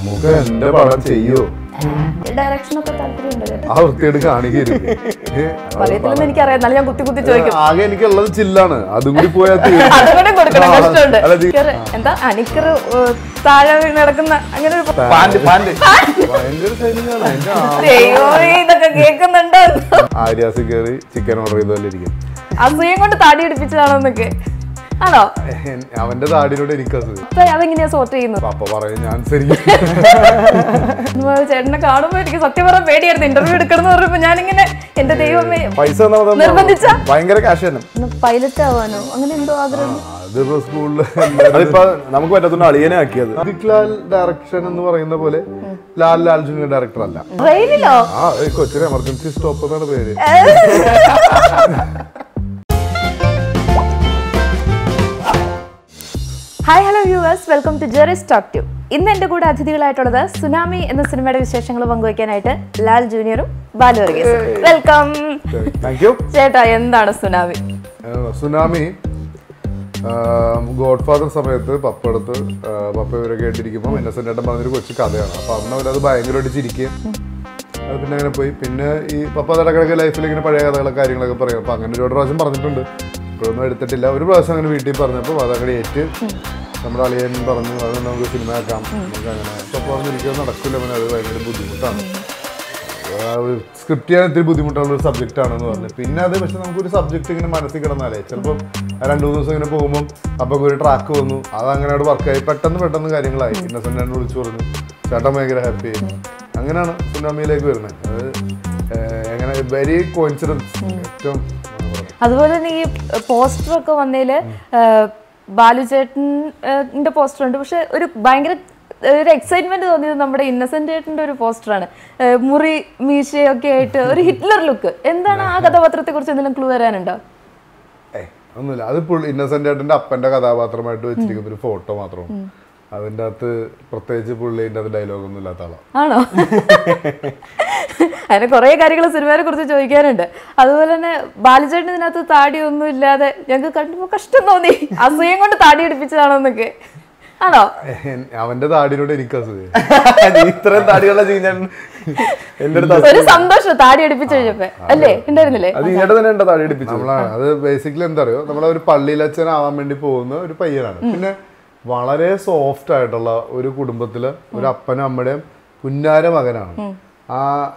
നമുക്ക് എന്റെ പടം ചെയ്യോ ഡയറക്ഷൻ ഒക്കെ താല്പര്യമുണ്ട് കേട്ടോ. ആ വൃത്തിയോട് കാണിക്കരുത് ഏ, പറയത്തില്ലെന്ന് എനിക്കറിയാം എന്നാലും ഞാൻ കുത്തി കുത്തി ചോദിക്കും ആകെ എനിക്കുള്ളത് ചില്ലാണ് അതും കൂടി പോയാൽ തീരും. അതുകൂടെ കൊടുക്കണം ആ, കഷ്ടമുണ്ട് അല്ല, ഇത് നിക്കറ്, എന്താ അനിക്കർ താഴെ വീണ് കിടക്കുന്ന അങ്ങനെ ഒരു പാന്റ് പാന്റ് ഭയങ്കര ഷൈനിങ് ആണ് എന്റെ ആ- ദൈവമേ ഇതൊക്കെ കേൾക്കുന്നുണ്ടോ ആര്യാസ് കയറി ചിക്കൻ ഓർഡർ ചെയ്ത പോലെ ഇരിക്കും അസൂയം കൊണ്ട് താടി പിടിപ്പിച്ചതാണോ എന്നൊക്കെ ആണോ എൻ- അവന്റെ താടിയിലൂടെ എനിക്ക് അസുഖം അപ്പൊ അതെങ്ങനെയാ സോർട്ട് ചെയ്യുന്നത് അപ്പൊ പറയും ഞാൻ ശരിക്കും ഇതുപോലെ ചേട്ടനെ കാണുമ്പോ എനിക്ക് സത്യം പറഞ്ഞ പേടിയായിരുന്നു ഇന്റർവ്യൂ എടുക്കണം എന്ന് പറഞ്ഞപ്പോ ഞാനിങ്ങനെ എന്റെ ദൈവമേ പൈസ തന്നത് നിർബന്ധിച്ച ഭയങ്കര കാശ് തന്നെ പൈലറ്റ് ആവാനോ അങ്ങനെ എന്തോ ആഗ്രഹം അതിപ്പോ സ്കൂളില് അതിപ്പോ നമുക്ക് പറ്റത്തുള്ള അളിയനെ ആക്കിയത് സിദ്ദിഖ് ലാൽ ഡയറക്ഷൻ എന്ന് പറയുന്ന പോലെ ലാൽ ലാൽ ജുനിയർ ഡയറക്ടർ അല്ല ട്രെയിനിലോ ആ ഈ കൊച്ചിന് എമർജൻസി സ്റ്റോപ്പ് എന്നാണ് പേര് hi hello viewers welcome to Jerry stock ട്യൂ ഇന്ന് എൻ്റെ കൂടെ അതിഥികളായിട്ടുള്ളത് സുനാമി എന്ന സിനിമയുടെ വിശേഷങ്ങൾ പങ്കുവയ്ക്കാനായിട്ട് ലാൽ ജൂനിയറും ബാലു വർഗീസും വെൽക്കം താങ്ക് യു ചേട്ടാ എന്താണ് സുനാമി ഏഹ് സുനാമി ഗോഡ് ഫാദർ സമയത്ത് പപ്പ എടുത്ത് ആഹ് പപ്പ ഇവരെ കേട്ടിരിക്കുമ്പോൾ ഇന്നസെന്റ് ഏട്ടൻ പറഞ്ഞൊരു കൊച്ചു കഥയാണ് അപ്പൊ അന്ന് അവരത് ഭയങ്കരമായിട്ട് ചിരിക്കുകയും അത് പിന്നെ അങ്ങനെ പോയി പിന്നെ ഈ പപ്പ ഇടക്കിടക്ക് ലൈഫിൽ ഇങ്ങനെ പഴയ കഥകളൊക്കെ കാര്യങ്ങളൊക്കെ പറയും അപ്പൊ അങ്ങനെ ഒരുപാട് പ്രാവശ്യം പറഞ്ഞിട്ടുണ്ട് ഇപ്പോഴൊന്നും എടുത്തിട്ടില്ല ഒരു പ്രാവശ്യം അങ്ങനെ വീട്ടിൽ പറഞ്ഞപ്പോൾ അതങ്ങനെ ഏറ്റ് നമ്മുടെ അളിയൻ പറഞ്ഞു അത് നമുക്ക് സിനിമ ആക്കാം നമുക്ക് അങ്ങനെ പപ്പ പറഞ്ഞിരിക്കുന്നത് നടക്കില്ല പിന്നെ അത് ഭയങ്കര ബുദ്ധിമുട്ടാണ് സ്ക്രിപ്റ്റ് ചെയ്യാൻ ഇത്തിരി ബുദ്ധിമുട്ടുള്ള ഒരു സബ്ജക്റ്റ് ആണെന്ന് പറഞ്ഞു പിന്നെ അത് പക്ഷെ നമുക്കൊരു സബ്ജക്റ്റ് ഇങ്ങനെ മനസ്സിൽ കിടന്നാലേ ചിലപ്പം രണ്ടു മൂന്ന് ദിവസം ഇങ്ങനെ പോകുമ്പോൾ അപ്പൊ ഒരു ട്രാക്ക് വന്നു അത് അങ്ങനെ അവിടെ വർക്കായി പെട്ടെന്ന് പെട്ടെന്ന് കാര്യങ്ങളായി ഇന്നസെന്റ് എന്നെ വിളിച്ചു പറഞ്ഞു ചേട്ടൻ ഭയങ്കര ഹാപ്പി ആയി അങ്ങനെയാണ് സുനാമിയിലേക്ക് വരുന്നത് അത് ഏഹ്, എങ്ങനെ വെരി കോയിൻസിഡൻസ് ഏറ്റവും എന്താ പറയുക, അതുപോലെ തന്നെ ഈ പോസ്റ്റർ ഒക്കെ വന്നതില് ബാലു ചേട്ടൻ്റെ പോസ്റ്റർ ഉണ്ട് പക്ഷെ ഒരു ഭയങ്കര ഏഹ്, ഒരു എക്സൈറ്റ്മെന്റ് തോന്നിയത് നമ്മുടെ ഇന്നസെന്റ് ചേട്ടന്റെ ഒരു പോസ്റ്ററാണ് മുറി മീശയൊക്കെ ആയിട്ട് ഒരു ഹിറ്റ്ലർ ലുക്ക് എന്താണ് ആ കഥാപാത്രത്തെ കുറിച്ച് എന്തെങ്കിലും ക്ലൂ വരാനുണ്ടോ ഏയ് ഒന്നുമില്ല അത് പുള്ളി ഇന്നസെന്റ് ഏട്ടന്റെ അപ്പന്റെ കഥാപാത്രമായിട്ട് വെച്ചിരിക്കുന്ന ഒരു ഫോട്ടോ മാത്രമാണ് അതിൻ്റെ അകത്ത് പ്രത്യേകിച്ച് പുള്ളി അതിൻ്റെ അകത്ത് ഡയലോഗ് ഒന്നും ഇല്ലാത്ത ആളാണ് ആണോ അതിന് കുറേ കാര്യങ്ങൾ സിനിമയെ കുറിച്ച് ചോദിക്കാനുണ്ട് അതുപോലെ തന്നെ ബാലുചേട്ടൻ ഇതിനകത്ത് താടിയൊന്നും ഇല്ലാതെ ഞങ്ങൾക്ക് കണ്ടപ്പോൾ കഷ്ടം തോന്നി അസൂയം കൊണ്ട് താടി പിടിപ്പിച്ചതാണോ എന്നൊക്കെ ആണോ എൻ- അവന്റെ താടിയിലൂടെ എനിക്ക് അസുഖം നീ ഇത്രയും താടികളുടെ ചെയ്യാൻ എന്റെ അടുത്ത് ഒരു സന്തോഷം താടി അടിപ്പിച്ചു കഴിഞ്ഞപ്പോ അല്ലേ ഉണ്ടായിരുന്നില്ലേ അത് ഇങ്ങോട്ട് തന്നെ ഉണ്ട് താടി അടിപ്പിച്ചത് നമ്മളാണ് അത് ബേസിക്കലി എന്താ അറിയോ നമ്മളെ ഒരു പള്ളിയിലച്ഛനാവാൻ വേണ്ടി പോകുന്ന ഒരു പയ്യനാണ് പിന്നെ വളരെ സോഫ്റ്റ് ആയിട്ടുള്ള ഒരു കുടുംബത്തില് ഒരു അപ്പനും അമ്മയുടെയും പുന്നാര മകനാണ് ആ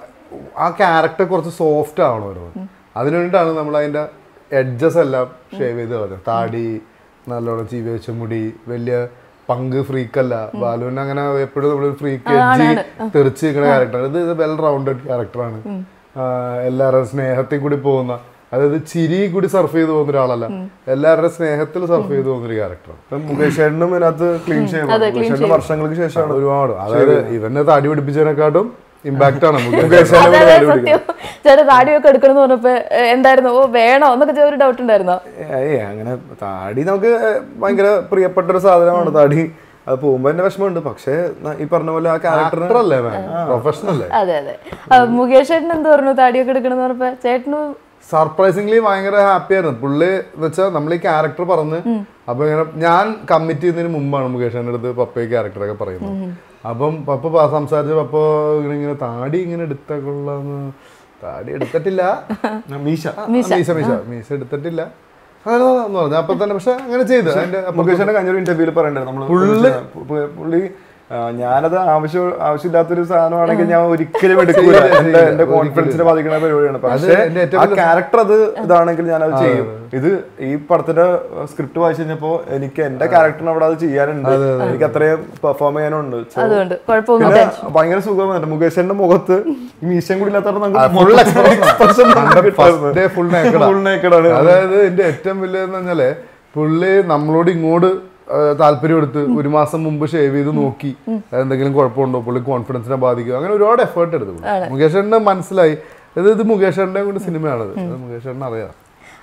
ആ ക്യാരക്ടർ കുറച്ച് സോഫ്റ്റ് ആവണമായിരുന്നു അതിനു വേണ്ടിയിട്ടാണ് നമ്മൾ അതിന്റെ എഡ്ജസ് എല്ലാം ഷേവ് ചെയ്ത് കളഞ്ഞത് താടി നല്ലോണം ചീവ വെച്ച മുടി വലിയ പങ്ക് ഫ്രീക്കല്ല ബാലുവിന് അങ്ങനെ എപ്പോഴും നമ്മൾ ഫ്രീക്ക് എഡ്ജി തെറിച്ച് നിൽക്കുന്ന ക്യാരക്ടർ ഇത് ഇത് വെൽ റൗണ്ടഡ് ക്യാരക്ടറാണ് എല്ലാവരുടെയും സ്നേഹത്തിൽ കൂടി പോകുന്ന അതായത് ചിരി കൂടി സർഫ് ചെയ്ത് പോകുന്ന ഒരാളല്ല എല്ലാവരുടെ സ്നേഹത്തിൽ സർഫ് ചെയ്ത് പോകുന്ന ഒരു ക്യാരക്ടറാണ് ഇപ്പം മുകേഷ് ചേട്ടനും ഇതിനകത്ത് ക്ലീൻ ഷേവ് മുകേഷ് ചേട്ടൻ വർഷങ്ങൾക്ക് ശേഷമാണ് ഒരുപാട് അതായത് ഇവനെ താടി പിടിപ്പിച്ചതിനെക്കാട്ടും ഇമ്പാക്റ്റ് ആണ് മുകേഷ് മുകേഷ് അതെ, ചേട്ടനെ അതെ, സത്യം ചേട്ടാ താടിയൊക്കെ എടുക്കണം എന്ന് പറഞ്ഞപ്പോ ഏ, എന്തായിരുന്നു ഓ വേണോ എന്നൊക്കെ ഒരു ഡൗട്ട് ഉണ്ടായിരുന്നോ ഏയ് അങ്ങനെ താടി നമുക്ക് ഭയങ്കര പ്രിയപ്പെട്ട ഒരു സാധനമാണ് താടി അത് പോകുമ്പോ എന്റെ വിഷമമുണ്ട് പക്ഷേ ന- ഈ പറഞ്ഞ പോലെ ആ ക്യാരക്ടറിന് ആക്ടർ അല്ലേ പ്രൊഫഷണൽ അല്ലേ അതെ അതെ ആ, മുകേഷ് ചേട്ടൻ എന്ത് പറഞ്ഞു താടിയൊക്കെ എടുക്കണം എന്ന് പറഞ്ഞപ്പോ ചേട്ടന് സർപ്രൈസിംഗ്ലി ഭയങ്കര ഹാപ്പി ആയിരുന്നു പുള്ളി എന്ന് വെച്ചാൽ നമ്മൾ ഈ ക്യാരക്ടർ പറഞ്ഞ് അപ്പൊ ഇങ്ങനെ ഞാൻ കമ്മിറ്റ് ചെയ്യുന്നതിന് മുമ്പാണ് മുകേഷിന്റെ അടുത്ത് പപ്പ ഈ ക്യാരക്ടറൊക്കെ പറയുന്നത് അപ്പം പപ്പ പ- സംസാരിച്ച പപ്പ ഇങ്ങനെ ഇങ്ങനെ താടി ഇങ്ങനെ എടുത്ത കൊള്ളാന്ന് താടി എടുത്തിട്ടില്ല മീശ ആ, മീശ മീശ മീശ എടുത്തിട്ടില്ല അങ്ങനെ എന്ന് പറഞ്ഞു അപ്പൊ തന്നെ പക്ഷെ അങ്ങനെ ചെയ്തു അതിന്റെ അപ്പൊ മുകേഷിന്റെ കഴിഞ്ഞൊരു ഇന്റർവ്യൂല് പറയണ്ടായിരുന്നു നമ്മള് പുള്ളി ആ, ഞാനത് ആവശ്യം ആവശ്യമില്ലാത്തൊരു സാധനമാണെങ്കിൽ ഞാൻ ഒരിക്കലും എടുക്കില്ല എന്റെ എന്റെ കോൺഫിഡൻസിനെ ബാധിക്കുന്ന പരിപാടിയാണ് പക്ഷേ എന്റെ ഏറ്റവും ആ ക്യാരക്ടർ അത് ഇതാണെങ്കിൽ ഞാൻ അത് ചെയ്യും ഇത് ഈ പടത്തിന്റെ സ്ക്രിപ്റ്റ് വായിച്ചു കഴിഞ്ഞപ്പോ എനിക്ക് എന്റെ ക്യാരക്ടറിന് അവിടെ അത് ചെയ്യാനുണ്ട് എനിക്ക് അത്രയും പെർഫോം ചെയ്യാനുണ്ട് So, അതുകൊണ്ട് കുഴപ്പമൊന്നുമില്ല പിന്നെ ഭയങ്കര സുഖമായിരുന്നു മുകേഷിന്റെ മുഖത്ത് ഈ മീശം കൂടി ഇല്ലാത്തവർ full expression first day full Full naked ആണ്. അതായത് എന്റെ ഏറ്റവും വലിയതെന്ന് പറഞ്ഞാല് പുള്ളി നമ്മളോട് ഇങ്ങോട്ട് ആ, താല്പര്യം എടുത്ത് ഒരു മാസം മുമ്പ് ഷേവ് ചെയ്ത് നോക്കി എന്തെങ്കിലും കുഴപ്പമുണ്ടോ പുള്ളി കോൺഫിഡൻസിനെ ബാധിക്കും അങ്ങനെ ഒരുപാട് എഫേർട്ട് എടുത്തു പുള്ളി. മുകേഷ് ചേട്ടന് മനസ്സിലായി ഇത് ഇത് മുകേഷ് ചേട്ടന്റെ കൊണ്ട് സിനിമയാണത് അത് മുകേഷ് ചേട്ടന് അറിയാം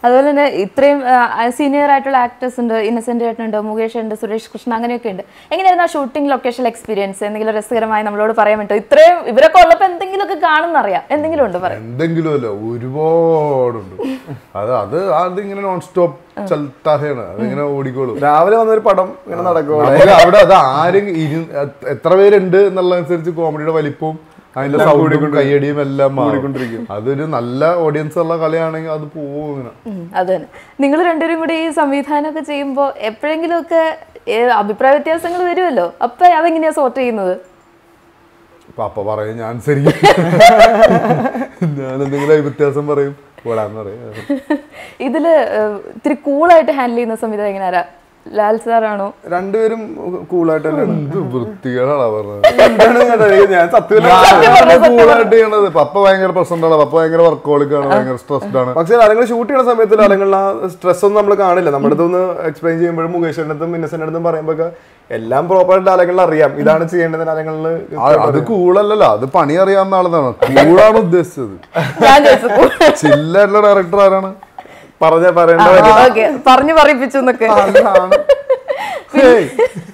അതുപോലെ തന്നെ ഇത്രയും സീനിയർ ആയിട്ടുള്ള ആക്ടേഴ്സ് ഉണ്ട് ഇന്നസെന്റ് ഏട്ടനുണ്ട് മുകേഷ് ഉണ്ട് സുരേഷ് കൃഷ്ണ അങ്ങനെയൊക്കെ ഉണ്ട് എങ്ങനെയായിരുന്നു ആ ഷൂട്ടിംഗ് ലൊക്കേഷൻ എക്സ്പീരിയൻസ് എന്തെങ്കിലും രസകരമായി നമ്മളോട് പറയാൻ പറ്റുമോ ഇത്രയും ഇവരൊക്കെ ഉള്ളപ്പോൾ എന്തെങ്കിലുമൊക്കെ കാണുന്നറിയാം എന്തെങ്കിലും ഉണ്ട് പറയാം എന്തെങ്കിലും അല്ല ഒരുപാടുണ്ട് അത് അത് അതിങ്ങനെ നോൺ സ്റ്റോപ്പ് ചൽത്താഹയാണ് അതിങ്ങനെ ഓടിക്കോളും രാവിലെ വന്നൊരു പടം ഇങ്ങനെ നടക്കും നമുക്ക് അവിടെ അത് ആരും ഇരു- എത്ര- എത്ര പേരുണ്ട് എന്നുള്ളതനുസരിച്ച് കോമഡിയുടെ വലിപ്പവും അതിന്റെ സൗണ്ടും കയ്യടിയും എല്ലാം മാറിക്കൊണ്ടിരിക്കും അതൊരു നല്ല ഓഡിയൻസ് ഉള്ള കളിയാണെങ്കിൽ അത് പോവും ഇങ്ങനെ ഉം, അത് തന്നെ നിങ്ങൾ രണ്ടുപേരും കൂടി ഈ സംവിധാനമൊക്കെ ചെയ്യുമ്പോൾ എപ്പോഴെങ്കിലുമൊക്കെ ഏ, അഭിപ്രായ വ്യത്യാസങ്ങൾ വരുമല്ലോ അപ്പൊ അതെങ്ങനെയാ സോർട്ട് ചെയ്യുന്നത് പപ്പ പറയും ഞാൻ ശരിക്കും ഞാൻ എന്തെങ്കിലും വ്യത്യാസം പറയും പോടാന്ന് പറയും ഇതില് ഏഹ്, ഇത്തിരി കൂളായിട്ട് ഹാൻഡിൽ ചെയ്യുന്ന സംവിധാനം എങ്ങനെ ആരാ ലാൽ സാറാണോ രണ്ടുപേരും കൂളായിട്ട് തന്നെ എന്ത് വൃത്തികേടാണ് പറഞ്ഞത് എന്താണ് ഞാൻ അറിയുന്നത്? ഞാൻ സത്യം കൂളായിട്ട് ചെയ്യണത് പപ്പ ഭയങ്കര പ്രശ്നമുണ്ടാണ് പപ്പ ഭയങ്കര വർക്കോളിക് ആണ് ഭയങ്കര സ്ട്രെസ്ഡ് ആണ് പക്ഷെ അല്ലെങ്കിൽ ഷൂട്ട് ചെയ്യുന്ന സമയത്ത് അല്ലെങ്കിൽ ആ സ്ട്രെസ് ഒന്നും നമ്മൾ കാണില്ല നമ്മുടെ അടുത്തൊന്ന് എക്സ്പ്ലെയിൻ ചെയ്യുമ്പോഴും മുകേഷിന്റെ അടുത്തും ഇന്നസെന്റ് അടുത്തും പറയുമ്പോൾ എല്ലാം പ്രോപ്പർ ഡയലങ്ങളിൽ അറിയാം ഇതാണ് ചെയ്യേണ്ടത് ഡയലങ്ങളിൽ ആ- അത് കൂളല്ലല്ലോ അത് പണി അറിയാവുന്ന ആളെന്നാണ് കൂളാണ് ഉദ്ദേശിച്ചത് ഞാൻ ചോദിച്ചു ചില്ലായിട്ടുള്ള ഡയറക്ടർ ആരാണ് പറഞ്ഞ പറയേണ്ട ഓക്കെ പറഞ്ഞു പറയിപ്പിച്ചു എന്നൊക്കെ അതാണ്. ഹേയ്.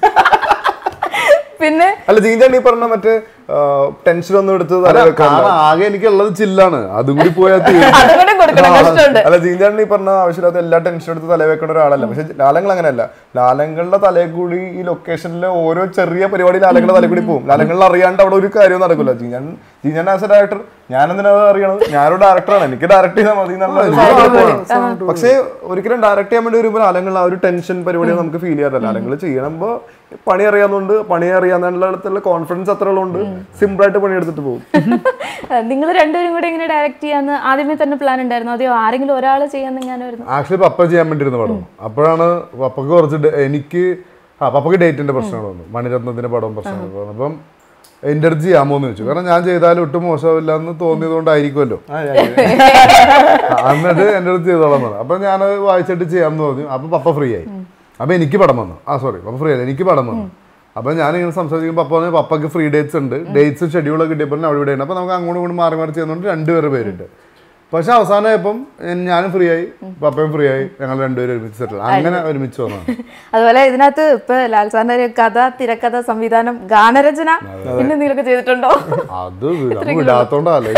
പിന്നെ അല്ല ജീഞ്ചാണ് ഈ പറഞ്ഞ മറ്റേ ടെൻഷൻ ഒന്നും എടുത്ത് തല അല്ല, വെക്കാറില്ല. കാരണം ആകെ എനിക്കുള്ളത് ചില്ലാണ് അതും കൂടി പോയാൽ തീരും. അതുകൂടെ കൊടുക്കണം കഷ്ടമുണ്ട് അല്ല ജീഞ്ചാണ് ഈ പറഞ്ഞ ആവശ്യമില്ലാത്ത എല്ലാ ടെൻഷൻ എടുത്ത് തല വെക്കുന്ന ഒരാളല്ല പക്ഷെ ലാലങ്ങൾ അങ്ങനെയല്ല ലാലങ്ങളുടെ തലയിൽ കൂടി ഈ ലൊക്കേഷനിലെ ഓരോ ചെറിയ പരിപാടി ലാലങ്ങളുടെ തലയിൽ കൂടി പോകും ലാലങ്ങളിൽ അറിയാണ്ട് അവിടെ ഒരു കാര്യവും നടക്കില്ല ജീഞ്ഞാൻ ജീഞ്ഞാൻ ആസ് എ ഡയറക്ടർ ഞാൻ എന്തിനാ അത് അറിയണത് ഞാനൊരു ഡയറക്ടറാണ് എനിക്ക് ഡയറക്ട് ചെയ്താൽ മതി എന്നുള്ള ഒരു സാധനം. പക്ഷേ ഒരിക്കലും ഡയറക്ട് ചെയ്യാൻ വേണ്ടി വരുമ്പോൾ ലാലങ്ങൾ ആ ഒരു ടെൻഷൻ പരിപാടി നമുക്ക് ഫീൽ ചെയ്യാറില്ല ലാലങ്ങൾ ചെയ്യണമ്പോ പണി അറിയാവുന്നതുകൊണ്ട് പണി അറിയാന്നുള്ള കോൺഫിഡൻസ് അത്ര ഉള്ളതുകൊണ്ട് സിമ്പിൾ ആയിട്ട് പണിയെടുത്തിട്ട് പോകും നിങ്ങൾ രണ്ടുപേരും കൂടെ ഇങ്ങനെ ഡയറക്റ്റ് ചെയ്യാന്ന് ആദ്യമേ തന്നെ പ്ലാൻ ഉണ്ടായിരുന്നു അതെയോ ആരെങ്കിലും ഒരാൾ ചെയ്യാന്ന് ഞാനായിരുന്നു ആക്ച്വലി പപ്പ ചെയ്യാൻ വേണ്ടിയിരുന്ന പടം അപ്പോഴാണ് പപ്പക്ക് കുറച്ച് ഡേ- എനിക്ക് ആ പപ്പക്ക് ഡേറ്റിന്റെ പ്രശ്നങ്ങൾ വന്നു മണിരത്നത്തിന്റെ പടം പ്രശ്നങ്ങൾ വന്നു അപ്പം എൻ്റെ അടുത്ത് ചെയ്യാമോ എന്ന് ചോദിച്ചു കാരണം ഞാൻ ചെയ്താലും ഒട്ടും മോശമില്ല എന്ന് തോന്നിയത് കൊണ്ടായിരിക്കുമല്ലോ എന്നിട്ട് എൻ്റെ അടുത്ത് ചെയ്തോളാം പറഞ്ഞു അപ്പൊ ഞാൻ വായിച്ചിട്ട് ചെയ്യാമെന്ന് പറഞ്ഞു അപ്പൊ പപ്പ ഫ്രീ ആയി അപ്പൊ എനിക്ക് പടം വന്നു ആ സോറി പപ്പ ഫ്രീ ആയി എനിക്ക് പടം വന്നു അപ്പൊ ഞാൻ ഇങ്ങനെ സംസാരിക്കുമ്പോൾ പപ്പ പറഞ്ഞു പപ്പക്ക് ഫ്രീ ഡേറ്റ്സ് ഉണ്ട് ഡേറ്റ്സ് ഷെഡ്യൂൾ കിട്ടിയപ്പോൾ അവിടെ ഇവിടെ ഉണ്ട് അപ്പൊ നമുക്ക് അങ്ങോട്ടും ഇങ്ങോട്ടും മാറി മാറി ചെയ്യുന്നുണ്ട് രണ്ടുപേരുടെ പേരുണ്ട് പക്ഷെ അവസാനമായപ്പം ഞാനും ഫ്രീ ആയി പപ്പയും ഫ്രീ ആയി ഞങ്ങൾ രണ്ടുപേരും ഒരുമിച്ച് സെറ്റിൽ അങ്ങനെ ഒരുമിച്ച് വന്നതാണ് അതുപോലെ ഇതിനകത്ത് ഇപ്പൊ ലാൽ സാറിന്റെ ഒരു കഥ തിരക്കഥ സംവിധാനം ഗാനരചന പിന്നെ എന്തെങ്കിലുമൊക്കെ ചെയ്തിട്ടുണ്ടോ അത് നമ്മൾ വിടാത്തോണ്ടല്ലേ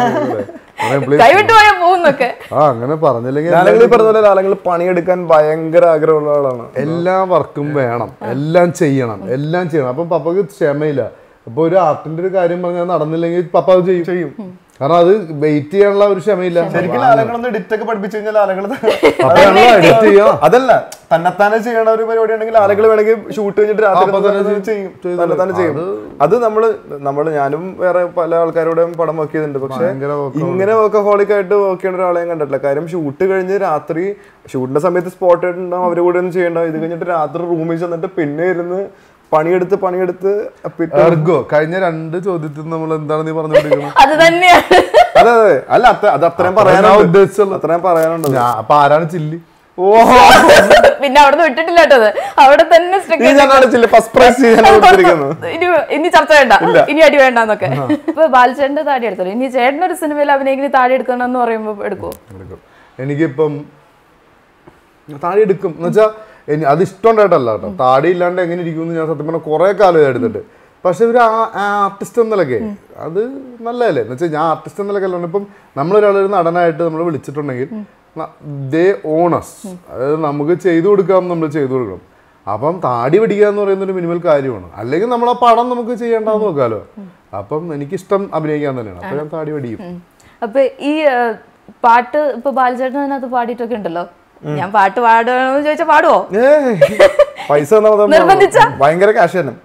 കൈവിട്ട് പോയാൽ പോകുന്നൊക്കെ ആ അങ്ങനെ പറഞ്ഞില്ലെങ്കിൽ ലാലങ്ങൾ ഈ പറഞ്ഞ പോലെ ലാലങ്ങൾ പണിയെടുക്കാൻ ഭയങ്കര ആഗ്രഹമുള്ള ആളാണ് എല്ലാ വർക്കും വേണം എല്ലാം ചെയ്യണം എല്ലാം ചെയ്യണം അപ്പം പപ്പക്ക് ക്ഷമയില്ല അപ്പൊ ഒരു ആർട്ടിന്റെ ഒരു കാര്യം പറഞ്ഞാൽ നടന്നില്ലെങ്കിൽ പപ്പ അത് ചെയ്യും ചെയ്യും കാരണം അത് വെയിറ്റ് ചെയ്യാനുള്ള ഒരു ക്ഷമയില്ല ശരിക്കും ലാലങ്ങളൊന്ന് എഡിറ്റ് ഒക്കെ പഠിപ്പിച്ചു കഴിഞ്ഞാൽ ലാലങ്ങൾ അപ്പൊ ഞങ്ങൾ എഡിറ്റ് ചെയ്യാം അതല്ല തന്നെത്താനെ ചെയ്യണ ഒരു പരിപാടി ഉണ്ടെങ്കിൽ ആളുകൾ വേണമെങ്കിൽ ഷൂട്ട് കഴിഞ്ഞിട്ട് രാത്രി അപ്പൊ തന്നെ തന്നെ ചെയ്യും തന്നെത്താനെ ചെയ്യും അത് നമ്മള് നമ്മള് ഞാനും വേറെ പല ആൾക്കാരോടും പടം വർക്ക് ചെയ്തിട്ടുണ്ട് പക്ഷെ ഭയങ്കര work ഇങ്ങനെ വർക്കഹോളിക് ആയിട്ട് വർക്ക് ചെയ്യുന്ന ഒരാളെ ഞാൻ കണ്ടിട്ടില്ല കാര്യം ഷൂട്ട് കഴിഞ്ഞ് രാത്രി ഷൂട്ടിന്റെ സമയത്ത് സ്പോട്ട് ആയിട്ടുണ്ടാവും അവരുടെ കൂടെ ഒന്നും ചെയ്യണ്ട ഇത് കഴിഞ്ഞിട്ട് രാത്രി റൂമിൽ ചെന്നിട്ട് പിന്നെ ഇരുന്ന് പണിയെടുത്ത് പണിയെടുത്ത് പിറ്റേ എർഗോ കഴിഞ്ഞ രണ്ട് ചോദ്യത്തിൽ നമ്മൾ എന്താണ് നീ പറഞ്ഞുകൊണ്ടിരിക്കുന്നത് അത് തന്നെയാണ് അതെ അതെ അല്ല അത്ര- അത് അത്രയും ഞാൻ പറയാനുണ്ട് ഉദ്ദേശിച്ചുള്ളൂ. അത്രയും പറയാനുണ്ട് ഞാൻ അപ്പൊ ആരാണ് ചില്ലി ഓ പിന്നെ അവിടെ നിന്ന് വിട്ടിട്ടില്ല കേട്ടത് അവിടെ തന്നെ stick ഈ ഞാൻ കാണിച്ചില്ലേ ഫസ്റ്റ് പ്രൈസ് ചെയ്യാൻ കൊടുത്തിരിക്കുന്നത് ഇനി ഇനി ചർച്ച വേണ്ട ഇനി അടി വേണ്ടെന്നൊക്കെ ഇപ്പൊ ബാലചേട്ടന്റെ താടി എടുത്തല്ലോ ഇനി ചേട്ടനൊരു സിനിമയിൽ അഭിനയിക്കുന്ന താടി എടുക്കണം എന്ന് പറയുമ്പോ എടുക്കുവോ എടുക്കും എനിക്കിപ്പം താടി എടുക്കും എന്ന് വെച്ചാൽ അത് ഇഷ്ടമുണ്ടായിട്ടല്ല കേട്ടോ താടി ഇല്ലാണ്ട് എങ്ങനെ ഇരിക്കുമെന്ന് ഞാൻ സത്യം പറഞ്ഞാൽ കുറേ കാലം എടുത്തിട്ട് പക്ഷെ ഒരു ആർട്ടിസ്റ്റ് എന്ന നിലയ്ക്ക് അത് നല്ലതല്ലേ എന്ന് വെച്ചാൽ ഞാൻ ആർട്ടിസ്റ്റ് എന്ന നിലയ്ക്കല്ല ഇപ്പം നമ്മളൊരാളൊരു നടനായിട്ട് നമ്മൾ വിളിച്ചിട്ടുണ്ടെങ്കിൽ ദേ ഓണസ് അതായത് നമുക്ക് ചെയ്തു കൊടുക്കാം നമ്മൾ ചെയ്തു കൊടുക്കണം അപ്പം താടി പിടിക്കുക എന്ന് പറയുന്ന ഒരു മിനിമൽ കാര്യമാണ് അല്ലെങ്കിൽ നമ്മൾ ആ പടം നമുക്ക് ചെയ്യേണ്ടെന്ന് നോക്കാമല്ലോ അപ്പം എനിക്കിഷ്ടം അഭിനയിക്കാൻ തന്നെയാണ് അപ്പം ഞാൻ താടി പിടിക്കും ഉം. അപ്പൊ ഈ ആ, പാട്ട് ഇപ്പൊ ബാലചേട്ടൻ അതിനകത്ത് പാടിയിട്ടൊക്കെ ഉണ്ടല്ലോ ഞാൻ പാട്ട് പാടുകയാണെന്ന് ചോദിച്ചാൽ പാടുവോ ഏയ്. പൈസ തന്നാ മതി. നിർബന്ധിച്ച? ഭയങ്കര കാശ് തന്നെ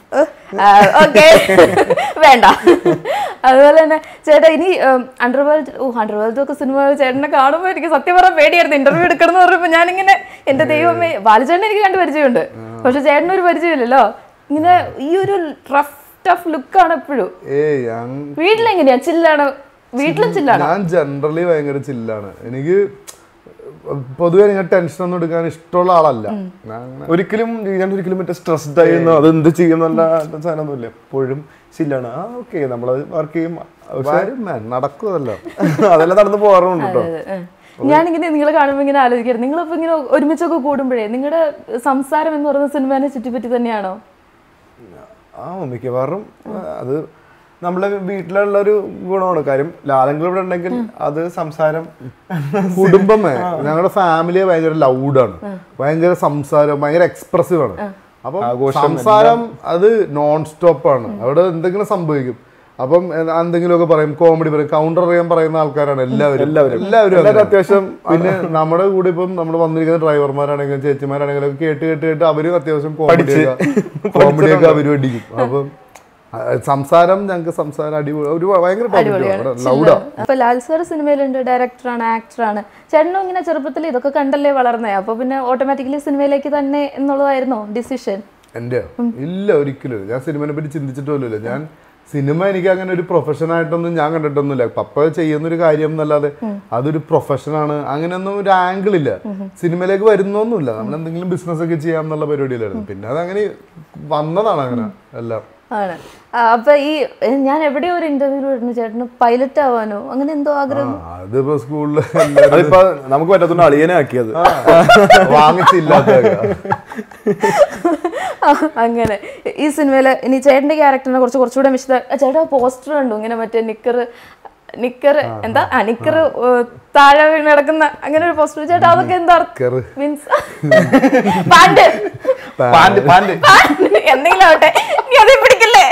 ഓക്കെ വേണ്ട അതുപോലെ തന്നെ ചേട്ടാ ഇനി അണ്ടർവേൾഡ് ഓ അണ്ടർവേൾഡ് ഒക്കെ സിനിമ ചേട്ടനെ കാണുമ്പോൾ എനിക്ക് സത്യം പറഞ്ഞാൽ പേടിയായിരുന്നു ഇന്റർവ്യൂ എടുക്കണം എന്ന് പറയുമ്പോൾ ഞാനിങ്ങനെ എന്റെ ദൈവമേ ബാലചേട്ടൻ എനിക്ക് കണ്ട് പരിചയമുണ്ട് പക്ഷെ ചേട്ടന് ഒരു പരിചയമില്ലല്ലോ ഇങ്ങനെ ഈ ഒരു റഫ് ടഫ് ലുക്കാണ് എപ്പോഴും ഏയ് ഞാൻ വീട്ടിലെങ്ങനെയാ ചില്ലാണ് വീട്ടിലും ചില്ലാണ് ഞാൻ ജനറലി ഭയങ്കര ചില്ലാണ് എനിക്ക് പൊതുവെ നിങ്ങൾ ടെൻഷൻ ഒന്നും എടുക്കാൻ ഇഷ്ടമുള്ള ആളല്ല ഞാൻ അങ്ങനെ ഒരിക്കലും ഞാൻ ഒരിക്കലും മറ്റേ സ്ട്രെസ്ഡ് ആയിരുന്നു അത് എന്ത് ചെയ്യുന്നുള്ള സാധനമൊന്നുമില്ല എപ്പോഴും ചില്ലാണ് ആ ഓക്കെ നമ്മളത് വർക്ക് ചെയ്യും പക്ഷെ വരും man, നടക്കുമല്ലോ അതെല്ലാം നടന്ന് പോകാറുണ്ട് കേട്ടോ ഞാനിങ്ങനെ നിങ്ങളെ കാണുമ്പോൾ ഇങ്ങനെ ആലോചിക്കാറ് നിങ്ങളിപ്പോ ഇങ്ങനെ ഒരുമിച്ചൊക്കെ കൂടുമ്പോഴേ നിങ്ങളുടെ സംസാരം എന്ന് പറയുന്ന സിനിമേനെ ചുറ്റിപ്പറ്റി തന്നെയാണോ ആ മിക്കവാറും ആ, അത് നമ്മളെ വീട്ടിലുള്ള ഒരു ഗുണമാണ് കാര്യം ലാലങ്ങൾ ഇവിടെ ഉണ്ടെങ്കിൽ അത് സംസാരം കുടുംബമേ ഞങ്ങളുടെ ഫാമിലി ഭയങ്കര ലൗഡാണ് ഭയങ്കര സംസാരം ഭയങ്കര എക്സ്പ്രസീവ് ആണ് അപ്പം സംസാരം അത് നോൺ സ്റ്റോപ്പ് ആണ് അവിടെ എന്തെങ്കിലും സംഭവിക്കും അപ്പം എ- എന്തെങ്കിലുമൊക്കെ പറയും കോമഡി പറയും കൗണ്ടർ അറിയാൻ പറയുന്ന ആൾക്കാരാണ് എല്ലാവരും എല്ലാവരും എല്ലാവരും എല്ലാവരും അത്യാവശ്യം പിന്നെ നമ്മുടെ കൂടെ ഇപ്പം നമ്മൾ വന്നിരിക്കുന്ന ഡ്രൈവർമാരാണെങ്കിലും ചേച്ചിമാരാണെങ്കിലും ഒക്കെ കേട്ട് കേട്ട് കേട്ട് അവരും അത്യാവശ്യം കോമഡിയൊക്കെ കോമഡിയൊക്കെ അവരും അടിക്കും അപ്പം ആ, സംസാരം ഞങ്ങൾക്ക് സംസാരം അടിപൊളി ഒരു ഭയങ്കര ലൗഡാ അപ്പൊ ലാൽ സാർ സിനിമയിലുണ്ട് ഡയറക്ടറാണ് ആക്ടറാണ് ചേട്ടനും ഇങ്ങനെ ചെറുപ്പത്തിൽ ഇതൊക്കെ കണ്ടല്ലേ വളർന്നേ അപ്പൊ പിന്നെ ഓട്ടോമാറ്റിക്കലി സിനിമയിലേക്ക് തന്നെ എന്നുള്ളതായിരുന്നോ ഡിസിഷൻ എൻ്റെ ഇല്ല ഒരിക്കലും ഇല്ല. ഞാൻ സിനിമനെ പറ്റി ചിന്തിച്ചിട്ട് പോലുമില്ല ഞാൻ സിനിമ എനിക്ക് അങ്ങനെ ഒരു പ്രൊഫഷൻ ആയിട്ടൊന്നും ഞാൻ കണ്ടിട്ടൊന്നുമില്ല പപ്പ ചെയ്യുന്ന ഒരു കാര്യം എന്നല്ലാതെ അതൊരു പ്രൊഫഷനാണ് അങ്ങനെയൊന്നും ഒരു ആംഗിൾ ഇല്ല സിനിമയിലേക്ക് വരുന്നൊന്നുമില്ല നമ്മൾ എന്തെങ്കിലും ബിസിനസ് ഒക്കെ ചെയ്യാം എന്നുള്ള പരിപാടിയിലായിരുന്നു പിന്നെ അതങ്ങനെ വന്നതാണ് അങ്ങനെ എല്ലാം ആണ് ആ, അപ്പൊ ഈ ഏ, ഞാൻ എവിടെയോ ഒരു ഇന്റർവ്യൂ വരുന്നു ചേട്ടന് പൈലറ്റ് ആവാനോ അങ്ങനെ എന്തോ ആഗ്രഹം ആ, അതിപ്പോ സ്കൂളിൽ അതിപ്പോ നമുക്ക് പറ്റത്തുണ്ട് അളിയനെ ആക്കിയത് വാങ്ങിച്ചില്ലാത്ത ആ, അങ്ങനെ ഈ സിനിമയില് ഇനി ചേട്ടന്റെ ക്യാരക്ടറിനെ കുറിച്ച് കുറച്ചുകൂടെ വിശദ ആ, ചേട്ടാ പോസ്റ്റർ കണ്ടു ഇങ്ങനെ മറ്റേ നിക്കർ നിക്കർ എന്താ ആ നിക്കർ താഴെ വീണ് കിടക്കുന്ന അങ്ങനെ ഒരു പോസ്റ്റർ ചേട്ടാ അതൊക്കെ എന്താ knicker. Means pant pant pant എന്തെങ്കിലും ആവട്ടെ നീ അതേ പിടിക്കല്ലേ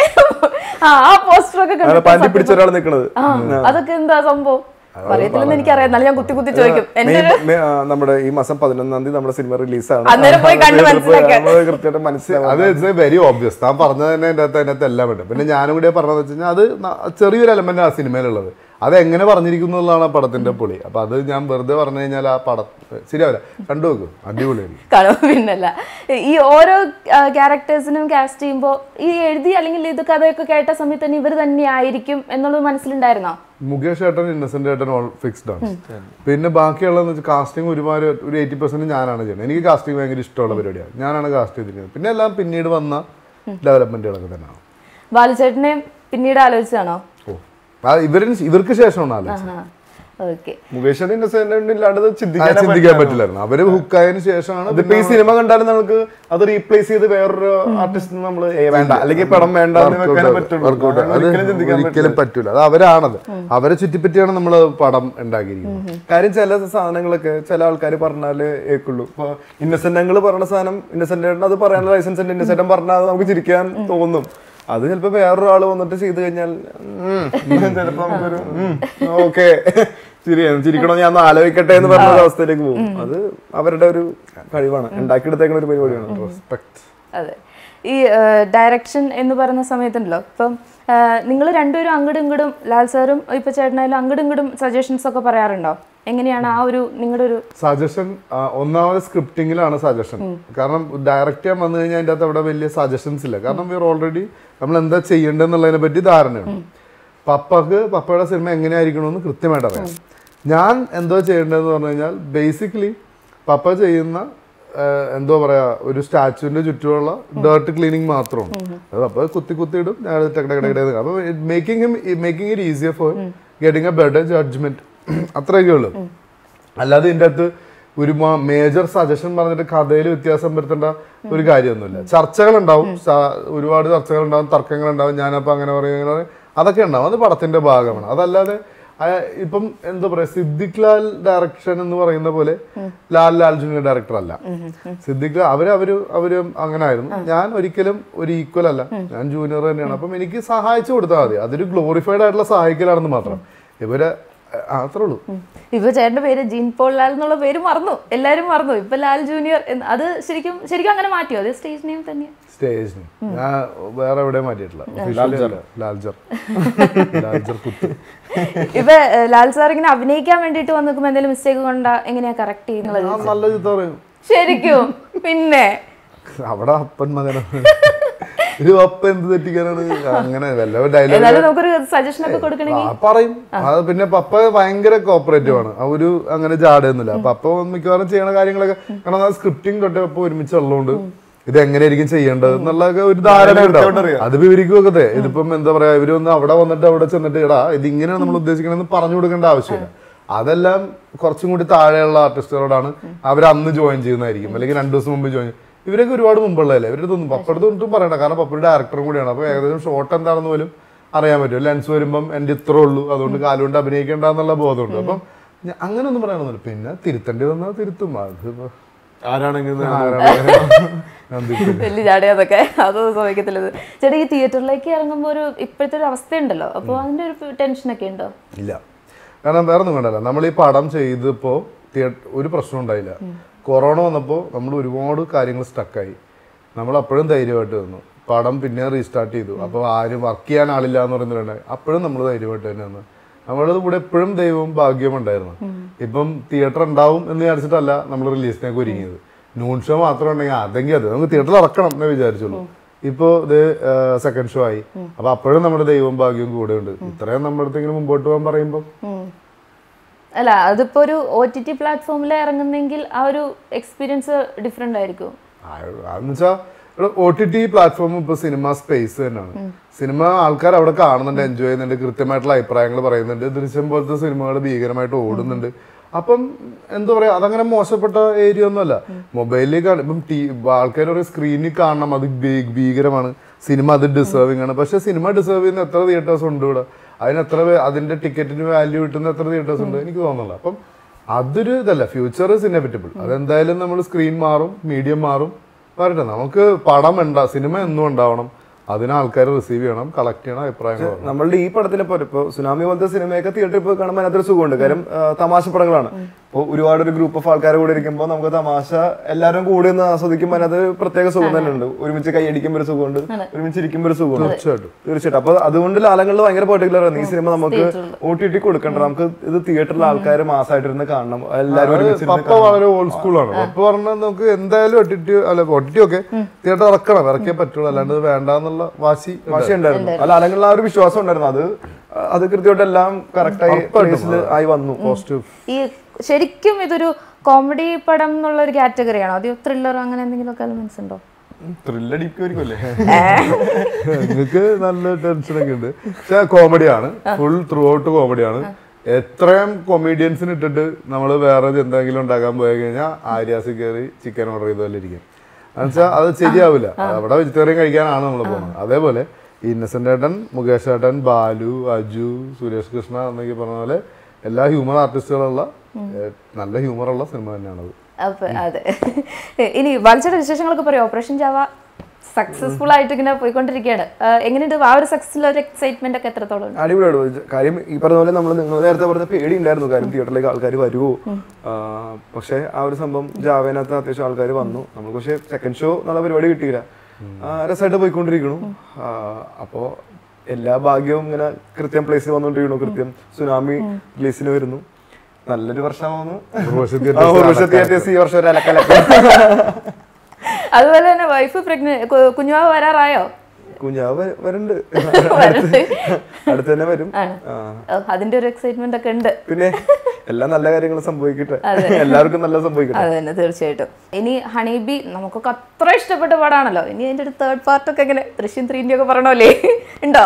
ആ ആ പോസ്റ്റർ ഒക്കെ അങ്ങനെ കണ്ടു പാന്റ് പിടിച്ച ഒരാൾ നിൽക്കുന്നത് ആ അതൊക്കെ എന്താ സംഭവം അറിയത്തില്ലെന്ന് എനിക്കറിയാം എന്നാലും ഞാൻ കുത്തി കുത്തി ചോദിക്കും എന്റെ ഒരു നമ്മുടെ ഈ മാസം പതിനൊന്നാം തീയതി നമ്മുടെ സിനിമ റിലീസാണ് അന്നേരം പോയി കണ്ട് മനസ്സിലാക്കാൻ. കൃത്യമായിട്ട് മനസ്സിലാവും അത് ഇറ്റ്സ് വെരി ഓബ്വിയസ് താൻ പറഞ്ഞത് തന്നെ എൻ്റെ അകത്ത് അതിനകത്ത് എല്ലാം ഉണ്ട് പിന്നെ ഞാനും കൂടി പറഞ്ഞതെന്ന് വെച്ച് കഴിഞ്ഞാൽ അത് ന- ചെറിയൊരു എലമെന്റ് ആ സിനിമയിലുള്ളത് അത് എങ്ങനെ പറഞ്ഞിരിക്കുന്നു എന്നുള്ളതാണ് ആ പടത്തിന്റെ പൊളി അപ്പൊ അത് ഞാൻ വെറുതെ പറഞ്ഞു കഴിഞ്ഞാൽ ആ പടം ശരിയാവില്ല കണ്ടു നോക്കും അടിപൊളിയാണ് കാണും പിന്നല്ല ഈ ഓരോ ക്യാരക്ടേഴ്സിനും കാസ്റ്റ് ചെയ്യുമ്പോൾ ഈ എഴുതി അല്ലെങ്കിൽ ഇത് കഥയൊക്കെ കേട്ട സമയത്ത് തന്നെ ഇവർ തന്നെ ആയിരിക്കും എന്നുള്ളത് മനസ്സിലുണ്ടായിരുന്നോ മുകേഷ് ഏട്ടൻ ഇന്നസെന്റ് ഏട്ടൻ ഓൾ ഫിക്സ്ഡ് ആണ് പിന്നെ ബാക്കിയുള്ളതെന്ന് വെച്ചാൽ കാസ്റ്റിംഗ് ഒരുപാട് ഒരു എയ്റ്റി പെർസെന്റ് ഞാനാണ് ചെയ്യുന്നത് എനിക്ക് കാസ്റ്റിംഗ് ഭയങ്കര ഇഷ്ടമുള്ള പരിപാടിയാണ് ഞാനാണ് കാസ്റ്റ് ചെയ്തിരിക്കുന്നത് പിന്നെ എല്ലാം പിന്നീട് വന്ന ഡെവലപ്മെന്റുകളൊക്കെ തന്നെയാണ് ബാലുചേട്ടനെ പിന്നീട് ആലോചിച്ചാണോ ഓ ആ ഇവരിന് ഇവർക്ക് ശേഷമാണ് ആലോചിച്ചത് ഓക്കെ മുകേഷിന്റെ ഇന്നസെന്റ് ഇല്ലാണ്ട് ഇത് ആ, ചിന്തിക്കാൻ ചിന്തിക്കാൻ പറ്റില്ലായിരുന്നു അവര് ഹുക്കായതിനു ശേഷമാണ് അതിപ്പോ ഈ സിനിമ കണ്ടാലും നമുക്ക് അത് റീപ്ലേസ് ചെയ്ത് വേറൊരു ആർട്ടിസ്റ്റ് നമ്മൾ വേണ്ട അല്ലെങ്കിൽ പടം വേണ്ട എന്ന് വെക്കാനേ പറ്റുള്ളൂ workout. അങ്ങനെ അത് ഒരിക്കലും ചിന്തിക്കാൻ ഒരിക്കലും പറ്റൂല അത് അവരാണത് അവരെ ചുറ്റിപ്പറ്റിയാണ് നമ്മൾ പടം ഉണ്ടാക്കിയിരിക്കുന്നത് കാര്യം ചില സാധനങ്ങളൊക്കെ ചില ആൾക്കാർ പറഞ്ഞാല് ഏക്കുള്ളൂ ഇപ്പൊ ഇന്നസെന്റ് പറഞ്ഞ സാധനം ഇന്നസെന്റ് അത് പറയാനുള്ള ലൈസൻസ് ഉണ്ട് ഇന്നസെന്റ് പറഞ്ഞാൽ അത് നമുക്ക് ചിരിക്കാൻ തോന്നും അത് ചിലപ്പോ വേറൊരാള് വന്നിട്ട് ചെയ്ത് കഴിഞ്ഞാൽ ഉം, ചിലപ്പോ നമുക്കൊരു ഓക്കെ ചിരിയാണ് ചിരിക്കണോ ഞാൻ ഒന്ന് ആലോചിക്കട്ടെ എന്ന് പറഞ്ഞ ഒരു അവസ്ഥയിലേക്ക് പോകും അത് അവരുടെ ഒരു കഴിവാണ് ഉണ്ടാക്കിയെടുത്തേക്കുന്ന ഒരു പരിപാടിയാണ് റെസ്പെക്ട് അതെ ഈ ഡയറക്ഷൻ എന്ന് പറയുന്ന സമയത്തുണ്ടല്ലോ ഇപ്പം നിങ്ങൾ രണ്ടുപേരും അങ്ങോട്ടും ഇങ്ങോട്ടും ലാൽ സാറും ഇപ്പൊ ചേട്ടനായാലും അങ്ങോട്ടും ഇങ്ങോട്ടും സജഷൻസ് ഒക്കെ പറയാറുണ്ടോ എങ്ങനെയാണ് ആ ഒരു നിങ്ങളുടെ ഒരു സജഷൻ ഒന്നാമത് സ്ക്രിപ്റ്റിങ്ങിലാണ് സജഷൻ കാരണം ഡയറക്റ്റ് ചെയ്യാൻ വന്നു കഴിഞ്ഞാൽ അതിൻ്റെ അകത്ത് അവിടെ വലിയ സജഷൻസ് ഇല്ല കാരണം ഇവർ ഓൾറെഡി നമ്മൾ എന്താ ചെയ്യേണ്ടതെന്നുള്ളതിനെ പറ്റി ധാരണയുണ്ട് പപ്പക്ക് പപ്പയുടെ സിനിമ എങ്ങനെയായിരിക്കണമെന്ന് കൃത്യമായിട്ട് അറിയാം ഞാൻ എന്തോ ചെയ്യേണ്ടതെന്ന് പറഞ്ഞു കഴിഞ്ഞാൽ ബേസിക്കലി പപ്പ ചെയ്യുന്ന ആ, എന്തോ പറയാ ഒരു സ്റ്റാച്ചുവിന്റെ ചുറ്റുമുള്ള ഡേർട്ട് ക്ലീനിങ് മാത്രമാണ് അത് അപ്പൊ കുത്തി കുത്തി ഇടും ഞാൻ അത് ടക്ക് ടക്ക് ടക്ക് ടക്ക് അപ്പൊ making making it easier for getting a better judgement അത്രയൊക്കെ ഉള്ളൂ അല്ലാതെ ഇതിൻ്റെ അകത്ത് ഒരു മേജർ സജഷൻ പറഞ്ഞിട്ട് കഥയിൽ വ്യത്യാസം വരുത്തേണ്ട ഒരു കാര്യമൊന്നുമില്ല ചർച്ചകളുണ്ടാവും സ- ഒരുപാട് ചർച്ചകളുണ്ടാവും തർക്കങ്ങളുണ്ടാവും ഞാനപ്പോൾ അങ്ങനെ പറയും ഇങ്ങനെ പറയും അതൊക്കെ ഉണ്ടാവും അത് പടത്തിന്റെ ഭാഗമാണ് അതല്ലാതെ ആ, ഇപ്പം എന്താ പറയാ സിദ്ദിഖ് ലാൽ ഡയറക്ഷൻ എന്ന് പറയുന്ന പോലെ ലാൽ ലാൽ ജുനിയർ ഡയറക്ടർ അല്ല സിദ്ദിഖ് ലാൽ അവര് അവര് അവര് അങ്ങനെ ആയിരുന്നു ഞാൻ ഒരിക്കലും ഒരു ഈക്വൽ അല്ല ഞാൻ ജൂനിയർ തന്നെയാണ് അപ്പം എനിക്ക് സഹായിച്ചു കൊടുത്താൽ മതി അതൊരു ഗ്ലോറിഫൈഡ് ആയിട്ടുള്ള സഹായിക്കലാണെന്ന് മാത്രം ഇവരെ ആ, അത്രേ ഉള്ളൂ ഇപ്പൊ ചേട്ടന്റെ പേര് ജീൻ പോൾ ലാൽ എന്നുള്ള പേര് മറന്നു എല്ലാരും മറന്നു ഇപ്പൊ ലാൽ ജൂനിയർ എന്ന് അത് ശരിക്കും ശരിക്കും അങ്ങനെ മാറ്റിയോ അത് സ്റ്റേജ് നെയിം തന്നെയാ സ്റ്റേജിന് ഞാൻ വേറെ എവിടെ മാറ്റിയിട്ടില്ല Officially അല്ല. ലാൽജർ ലാൽജർ കുത്ത് ഇപ്പൊ ഏഹ്, ലാൽ സാർ ഇങ്ങനെ അഭിനയിക്കാൻ വേണ്ടിട്ട് വന്ന് നിൽക്കുമ്പോ എന്തെങ്കിലും മിസ്റ്റേക്ക് കൊണ്ടാ എങ്ങനെയാ കറക്റ്റ് ചെയ്യുന്നത് ഞാൻ നല്ല ചിത്ത പറയും ശരിക്കും പിന്നെ അവിടെ അപ്പൻ മകനാണ് ഒരു അപ്പ എന്ത് തെറ്റിക്കാനാണ് അങ്ങനെ വല്ല ഡയലോഗ് എന്നാലും നമുക്കൊരു സജഷൻ ഒക്കെ കൊടുക്കണമെങ്കിൽ ആ, പറയും അത് പിന്നെ പപ്പ ഭയങ്കര കോപ്പറേറ്റീവ് ആണ് ആ ഒരു അങ്ങനെ ജാടയൊന്നുമില്ല പപ്പ മിക്കവാറും ചെയ്യണ കാര്യങ്ങളൊക്കെ കാരണം ആ സ്ക്രിപ്റ്റിംഗ് തൊട്ട് പപ്പ ഒരുമിച്ച് ഉള്ളതുകൊണ്ട് ഇത് എങ്ങനെയായിരിക്കും ചെയ്യേണ്ടത് എന്നുള്ളതൊക്കെ ഒരു ധാരണ ഉണ്ടാവും അത് വിവരിക്കുകയൊക്കെ ഇതിപ്പം എന്താ പറയാ ഇവരൊന്ന് അവിടെ വന്നിട്ട് അവിടെ ചെന്നിട്ട് എടാ ഇത് ഇങ്ങനെയാണ് നമ്മൾ ഉദ്ദേശിക്കണമെന്ന് പറഞ്ഞു കൊടുക്കേണ്ട ആവശ്യമില്ല അതെല്ലാം കുറച്ചും കൂടി താഴെയുള്ള ആർട്ടിസ്റ്റുകളോടാണ് അവർ അന്ന് ജോയിൻ ചെയ്യുന്നതായിരിക്കും അല്ലെങ്കിൽ രണ്ടു ദിവസം മുമ്പ് ജോയിൻ ഇവരൊക്കെ ഒരുപാട് മുമ്പുള്ളതല്ലേ ഇവരുടെ ഒന്നും പപ്പടുത്ത് ഒന്നും പറയണ്ട കാരണം പപ്പയുടെ ഡയറക്ടറും കൂടിയാണ് അപ്പൊ ഏകദേശം ഷോട്ട് എന്താണെന്ന് പോലും അറിയാൻ പറ്റും ലെൻസ് വരുമ്പം എൻ്റെ ഇത്രേ ഉള്ളൂ അതുകൊണ്ട് കാലുകൊണ്ട് അഭിനയിക്കേണ്ട എന്നുള്ള ബോധമുണ്ട് അപ്പം ഞാൻ അങ്ങനെ ഒന്നും പറയണമെന്നില്ല പിന്നെ തിരുത്തേണ്ടി വന്നാൽ തിരുത്തും അതിപ്പോ ആരാണെങ്കിലും ഞാൻ തിരുത്തും. വലിയ ചാടിയതൊക്കെ അതൊന്നും സംഭവിക്കത്തില്ല ഇത്. ചേട്ടാ ഈ തിയേറ്ററിലേക്ക് ഇറങ്ങുമ്പോൾ ഒരു ഇപ്പോഴത്തെ ഒരു അവസ്ഥയുണ്ടല്ലോ അപ്പോൾ അതിന്റെ ഒരു ടെൻഷനൊക്കെ ഉണ്ടോ ഇല്ല കാരണം വേറെ ഒന്നും കണ്ടല്ല നമ്മൾ ഈ പടം ചെയ്തപ്പോൾ ഒരു പ്രശ്നം ഉണ്ടായില്ല കൊറോണ വന്നപ്പോൾ നമ്മൾ ഒരുപാട് കാര്യങ്ങൾ സ്റ്റക്കായി നമ്മൾ അപ്പോഴും ധൈര്യമായിട്ട് നിന്നു പടം പിന്നെ റീസ്റ്റാർട്ട് ചെയ്തു അപ്പോൾ ആരും വർക്ക് ചെയ്യാൻ ആളില്ല എന്ന് പറയുന്നുണ്ടായി അപ്പോഴും നമ്മൾ ധൈര്യമായിട്ട് തന്നെ നിന്നു നമ്മളുടെ കൂടെ എപ്പോഴും ദൈവവും ഭാഗ്യവും ഉണ്ടായിരുന്നു ഇപ്പം തിയേറ്റർ ഉണ്ടാവും എന്ന് വിചാരിച്ചിട്ടല്ല നമ്മൾ റിലീസിനൊക്കെ ഒരുങ്ങിയത് നൂൺ ഷോ മാത്രം ഉണ്ടെങ്കിൽ അതെങ്കിൽ അത് നമുക്ക് തിയേറ്ററിൽ ഇറക്കണം എന്ന് വിചാരിച്ചുള്ളൂ ഇപ്പോ ഇത് സെക്കൻഡ് ഷോ ആയി അപ്പൊ അപ്പോഴും നമ്മുടെ ദൈവവും ഭാഗ്യവും കൂടെ ഉണ്ട് ഇത്രയും നമ്മുടെ അടുത്തെങ്കിലും മുമ്പോട്ട് പോകാൻ പറയുമ്പോൾ ഉം. അല്ല അതിപ്പോ ഒരു ഒ ടി ടി പ്ലാറ്റ്ഫോമിൽ ഇറങ്ങുന്നെങ്കിൽ ആ ഒരു എക്സ്പീരിയൻസ് ഡിഫറെന്റ് ആയിരിക്കും അതെന്ന് വെച്ചാൽ ഒ ടി ടി പ്ലാറ്റ്ഫോം ഇപ്പൊ സിനിമ സ്പേസ് തന്നെയാണ് സിനിമ ആൾക്കാർ അവിടെ കാണുന്നുണ്ട് എൻജോയ് ചെയ്യുന്നുണ്ട് കൃത്യമായിട്ടുള്ള അഭിപ്രായങ്ങൾ പറയുന്നുണ്ട് ദൃശ്യം പോലത്തെ സിനിമകൾ ഭീകരമായിട്ട് ഓടുന്നുണ്ട് അപ്പം എന്താ പറയാ അതങ്ങനെ മോശപ്പെട്ട ഏരിയ ഒന്നുമല്ല മൊബൈലിൽ കാണും ഇപ്പം ടി ആൾക്കാർ പറയും സ്ക്രീനിൽ കാണണം അത് ഭീ- ഭീകരമാണ് സിനിമ അത് ഡിസേർവിംഗ് ആണ് പക്ഷെ സിനിമ ഡിസേർവ് ചെയ്യുന്ന എത്ര തിയേറ്റേഴ്സ് ഉണ്ട് ഇവിടെ അതിന് എത്ര പേ- അതിന്റെ ടിക്കറ്റിന് വാല്യൂ കിട്ടുന്ന എത്ര തിയേറ്റേഴ്സ് ഉണ്ട് എനിക്ക് തോന്നുന്നില്ല അപ്പം അതൊരു ഇതല്ല ഫ്യൂച്ചർ ഇസ് ഇന്നെവിറ്റബിൾ അതെന്തായാലും നമ്മൾ സ്ക്രീൻ മാറും മീഡിയം മാറും പറയട്ടെ നമുക്ക് പടം ഉണ്ട സിനിമ എന്നും ഉണ്ടാവണം അതിന് ആൾക്കാർ റിസീവ് ചെയ്യണം കളക്ട് ചെയ്യണം അഭിപ്രായങ്ങൾ പറയണം. നമ്മളുടെ ഈ പടത്തിനെ പോലെ ഇപ്പോൾ സുനാമി പോലത്തെ സിനിമയൊക്കെ തിയേറ്ററിൽ പോയി കാണുമ്പോൾ അതിനകത്തൊരു സുഖമുണ്ട് കാര്യം ആ, തമാശ പടങ്ങളാണ് ഇപ്പോൾ ഒരുപാട് ഒരു ഗ്രൂപ്പ് ഓഫ് ആൾക്കാർ കൂടെ ഇരിക്കുമ്പോൾ നമുക്ക് തമാശ എല്ലാവരും കൂടി ഒന്ന് ആസ്വദിക്കുമ്പോൾ അതിനകത്ത് ഒരു പ്രത്യേക സുഖം തന്നെ ഉണ്ട് ഒരുമിച്ച് കൈയടിക്കുമ്പോൾ ഒരു സുഖമുണ്ട് ഒരുമിച്ച് ഇരിക്കുമ്പോൾ ഒരു സുഖമുണ്ട് തീർച്ചയായിട്ടും തീർച്ചയായിട്ടും അപ്പൊ അതുകൊണ്ട് ലാലങ്ങളിൽ ഭയങ്കര പെർട്ടിക്കുലർ ആണ് ഈ സിനിമ നമുക്ക് ഒ ടി ടി കൊടുക്കണ്ട നമുക്ക് ഇത് തിയേറ്ററിൽ ആൾക്കാർ മാസമായിട്ടിരുന്ന് കാണണം എല്ലാവരും ഒരുമിച്ച് പപ്പ വളരെ ഓൾഡ് സ്കൂളാണ് പപ്പ പറഞ്ഞാൽ നമുക്ക് എന്തായാലും ഒട്ടിറ്റി അല്ല ഒട്ടിറ്റി ഒക്കെ തിയേറ്റർ ഇറക്കണം ഇറക്കിയേ പറ്റുള്ളൂ അല്ലാണ്ട് ഇത് വേണ്ടാന്നുള്ള വാശി ഭാഷ ഉണ്ടായിരുന്നു അല്ല അല്ലെങ്കിൽ ആ ഒരു വിശ്വാസം ഉണ്ടായിരുന്നു അത് അത് കൃത്യമായിട്ട് എല്ലാം കറക്റ്റായി പ്ലേസിൽ ആയി വന്നു പോസിറ്റീവ് ഈ ശരിക്കും ഇതൊരു കോമഡി പടം എന്നുള്ള ഒരു കാറ്റഗറിയാണോ അതോ ത്രില്ലറോ അങ്ങനെ എന്തെങ്കിലുമൊക്കെ എലമെന്റ്സ് ഉണ്ടോ ത്രില്ലടിക്കുമായിരിക്കും അല്ലേ നിങ്ങൾക്ക് നല്ല ടെൻഷനൊക്കെ ഉണ്ട് പക്ഷെ കോമഡിയാണ് ഫുൾ ത്രൂ ഔട്ട് കോമഡിയാണ് എത്രയും കൊമീഡിയൻസിന് ഇട്ടിട്ട് നമ്മൾ വേറെ എന്തെങ്കിലും ഉണ്ടാക്കാൻ പോയി കഴിഞ്ഞാൽ ആര്യാസിൽ കയറി ചിക്കൻ ഓർഡർ ചെയ്ത പോലെ ഇരിക്കും എന്നുവെച്ചാൽ അത് ശരിയാവില്ല അവിടെ വെജിറ്റേറിയൻ കഴിക്കാനാണ് നമ്മൾ പോകുന്നത് അതേപോലെ ഇന്നസെന്റ് ഏട്ടൻ മുകേഷ് ഏട്ടൻ ബാലു അജു സുരേഷ് കൃഷ്ണ എന്നൊക്കെ പറഞ്ഞ പോലെ എല്ലാ ഹ്യൂമർ ആർട്ടിസ്റ്റുകളുള്ള ഏഹ്, നല്ല ഹ്യൂമറുള്ള സിനിമ തന്നെയാണത് അപ്പൊ അതെ ഇനി ബാലിച്ചയുടെ വിശേഷങ്ങളൊക്കെ പറയും ഓപ്പറേഷൻ ജാവ സക്സസ്ഫുൾ ആയിട്ട് ഇങ്ങനെ പോയിക്കൊണ്ടിരിക്കുകയാണ് ആ, എങ്ങനെയുണ്ട് ആ ഒരു സക്സസ്സിൽ ഒരു എക്സൈറ്റ്മെന്റ് ഒക്കെ എത്രത്തോളം ഉണ്ട് അടിപൊളിയാണ് കാര്യം ഈ പറഞ്ഞ പോലെ നമ്മൾ നിങ്ങൾ നേരത്തെ പറഞ്ഞ പേടി ഉണ്ടായിരുന്നു കാര്യം തിയേറ്ററിലേക്ക് ആൾക്കാർ വരുമോ ആ, പക്ഷേ ആ ഒരു സംഭവം ജാവേനകത്ത് അത്യാവശ്യം ആൾക്കാർ വന്നു നമുക്ക് പക്ഷേ സെക്കൻഡ് ഷോ എന്നുള്ള പരിപാടി കിട്ടിയില്ല ആ, രസമായിട്ട് പോയിക്കൊണ്ടിരിക്കണു ആ, അപ്പോ എല്ലാ ഭാഗ്യവും ഇങ്ങനെ കൃത്യം പ്ലേസിൽ വന്നുകൊണ്ടിരിക്കണു കൃത്യം സുനാമി റിലീസിന് വരുന്നു നല്ലൊരു വർഷമാവുന്നു ഉർവശി ആ, theatres ഉർവശി theatres ഈ വർഷം ഒരു അലക്കലക്ക അതുപോലെ തന്നെ വൈഫ് പ്രഗ്നന്റ് കുഞ്ഞുമാവ് വരാറായോ കുഞ്ഞാവ് വ- വരുന്നുണ്ട് വരട്ടെ. അടുത്ത് തന്നെ വരും ആണ്. ആ. ഓ, അതിന്റെ ഒരു എക്സൈറ്റ്മെന്റ് ഒക്കെ ഉണ്ട് പിന്നെ എല്ലാ നല്ല കാര്യങ്ങളും സംഭവിക്കട്ടെ എല്ലാവർക്കും നല്ല സംഭവിക്കട്ടെ അത് തന്നെ തീർച്ചയായിട്ടും ഇനി ഹണി ബി നമുക്കൊക്കെ അത്ര ഇഷ്ടപ്പെട്ട പാടാണല്ലോ ഇനി അതിന്റെ ഒരു തേർഡ് പാർട്ടൊക്കെ എങ്ങനെ ദൃശ്യം ത്രീന്റെ ഒക്കെ പറയണല്ലേ ഉണ്ടോ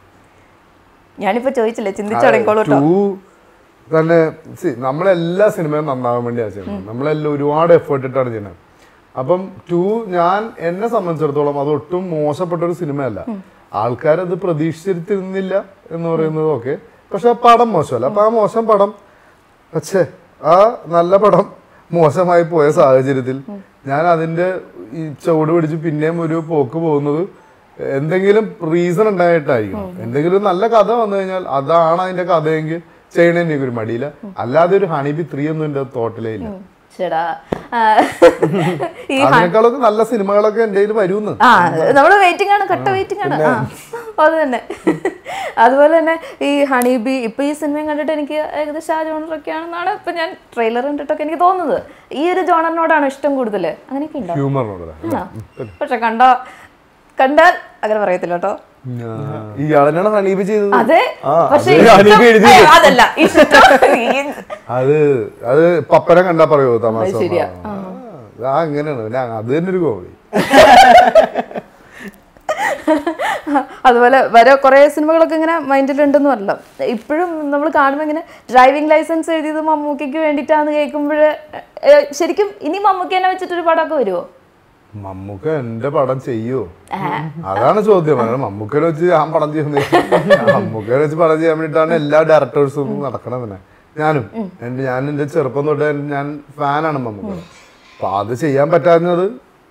ഞാനിപ്പോ ചോദിച്ചില്ലേ ചിന്തിച്ചു തുടങ്ങിക്കോളൂ കേട്ടോ ടു തന്നെ see, നമ്മളെല്ലാ സിനിമയും നന്നാവാൻ വേണ്ടിയാണ് ചെയ്യുന്നത് നമ്മളെല്ലാം ഒരുപാട് എഫേർട്ട് ഇട്ടാണ് ചെയ്യുന്നത് അപ്പം ടു ഞാൻ എന്നെ സംബന്ധിച്ചിടത്തോളം അത് ഒട്ടും മോശപ്പെട്ട ഒരു സിനിമയല്ല ആൾക്കാരത് പ്രതീക്ഷിച്ചിരുന്നില്ല എന്ന് പറയുന്നത് ഓക്കെ പക്ഷെ ആ പടം മോശമല്ല അപ്പൊ ആ മോശം പടം പക്ഷേ ആ നല്ല പടം മോശമായി പോയ സാഹചര്യത്തിൽ ഞാൻ അതിന്റെ ഈ ചുവട് പിടിച്ച് പിന്നെയും ഒരു പോക്ക് പോകുന്നത് എന്തെങ്കിലും റീസൺ ഉണ്ടായിട്ടായിരിക്കും എന്തെങ്കിലും നല്ല കഥ വന്നു കഴിഞ്ഞാൽ അതാണ് അതിന്റെ കഥയെങ്കിൽ ചെയ്യണേ എനിക്ക് ഒരു മടിയില്ല അല്ലാതെ ഒരു ഹണിബി ത്രീ ഒന്നും എന്റെ തോട്ടിലേ ഇല്ല ചേടാ ആ, ഈ അതിനേക്കാളൊക്കെ നല്ല സിനിമകളൊക്കെ എന്റെ കയ്യിൽ വരുമെന്ന് ആ നമ്മള് വെയിറ്റിംഗ് ആണ് കട്ട വെയിറ്റിംഗ് ആണ് ആ അത് തന്നെ അതുപോലെ തന്നെ ഈ ഹണി ബി ഇപ്പൊ ഈ സിനിമയും കണ്ടിട്ട് എനിക്ക് ഏകദേശം ആ ജോണറൊക്കെ ആണെന്നാണ് ഇപ്പൊ ഞാൻ ട്രെയിലർ കണ്ടിട്ടൊക്കെ എനിക്ക് തോന്നുന്നത് ഈ ഒരു ജോണറിനോടാണ് ഇഷ്ടം കൂടുതൽ അങ്ങനെയൊക്കെ ഉണ്ടോ ഹ്യൂമറിനോട് ആ. പക്ഷെ കണ്ടോ കണ്ടാൽ അങ്ങനെ പറയത്തില്ല കേട്ടോ ഈ ആളെന്നാണ് ഹണീബ് ചെയ്തത് അതെ ആ, പക്ഷെ അത് ഹണീബ ഇഷ്ടം- എഴുതിയത്. ഏ, അതല്ല ഇഷ്ടം ഈ- അത് അത് പപ്പനെ കണ്ടാ പറയുമോ തമാശ അത് ശരിയാ. ആ, ആ അങ്ങനെയാണ് പിന്നെ അത് തന്നെ ഒരു കോമഡി അതുപോലെ വരെ കുറേ സിനിമകളൊക്കെ ഇങ്ങനെ മൈൻഡിലുണ്ടെന്ന് പറഞ്ഞല്ലോ ഇപ്പോഴും നമ്മൾ കാണുമ്പോൾ ഇങ്ങനെ ഡ്രൈവിംഗ് ലൈസൻസ് എഴുതിയത് മമ്മൂക്കയ്ക്ക് വേണ്ടിയിട്ടാന്ന് കേൾക്കുമ്പോൾ ശരിക്കും ഇനി മമ്മൂക്കി തന്നെ വെച്ചിട്ടൊരു പടമൊക്കെ വരുമോ മമ്മൂക്ക എന്റെ പടം ചെയ്യോ അതാണ് ചോദ്യം അതാണ് മമ്മൂക്കനെ വെച്ച് ഞാൻ പടം ചെയ്യുന്നത് മമ്മൂക്കനെ വെച്ച് പടം ചെയ്യാൻ വേണ്ടിയിട്ടാണ് എല്ലാ ഡയറക്ടേഴ്സും നടക്കണത് തന്നെ ഞാനും എന്റെ ഞാൻ എന്റെ ചെറുപ്പം തൊട്ട് ഞാൻ ഫാനാണ് മമ്മൂക്ക അപ്പൊ അത് ചെയ്യാൻ പറ്റാഞ്ഞത്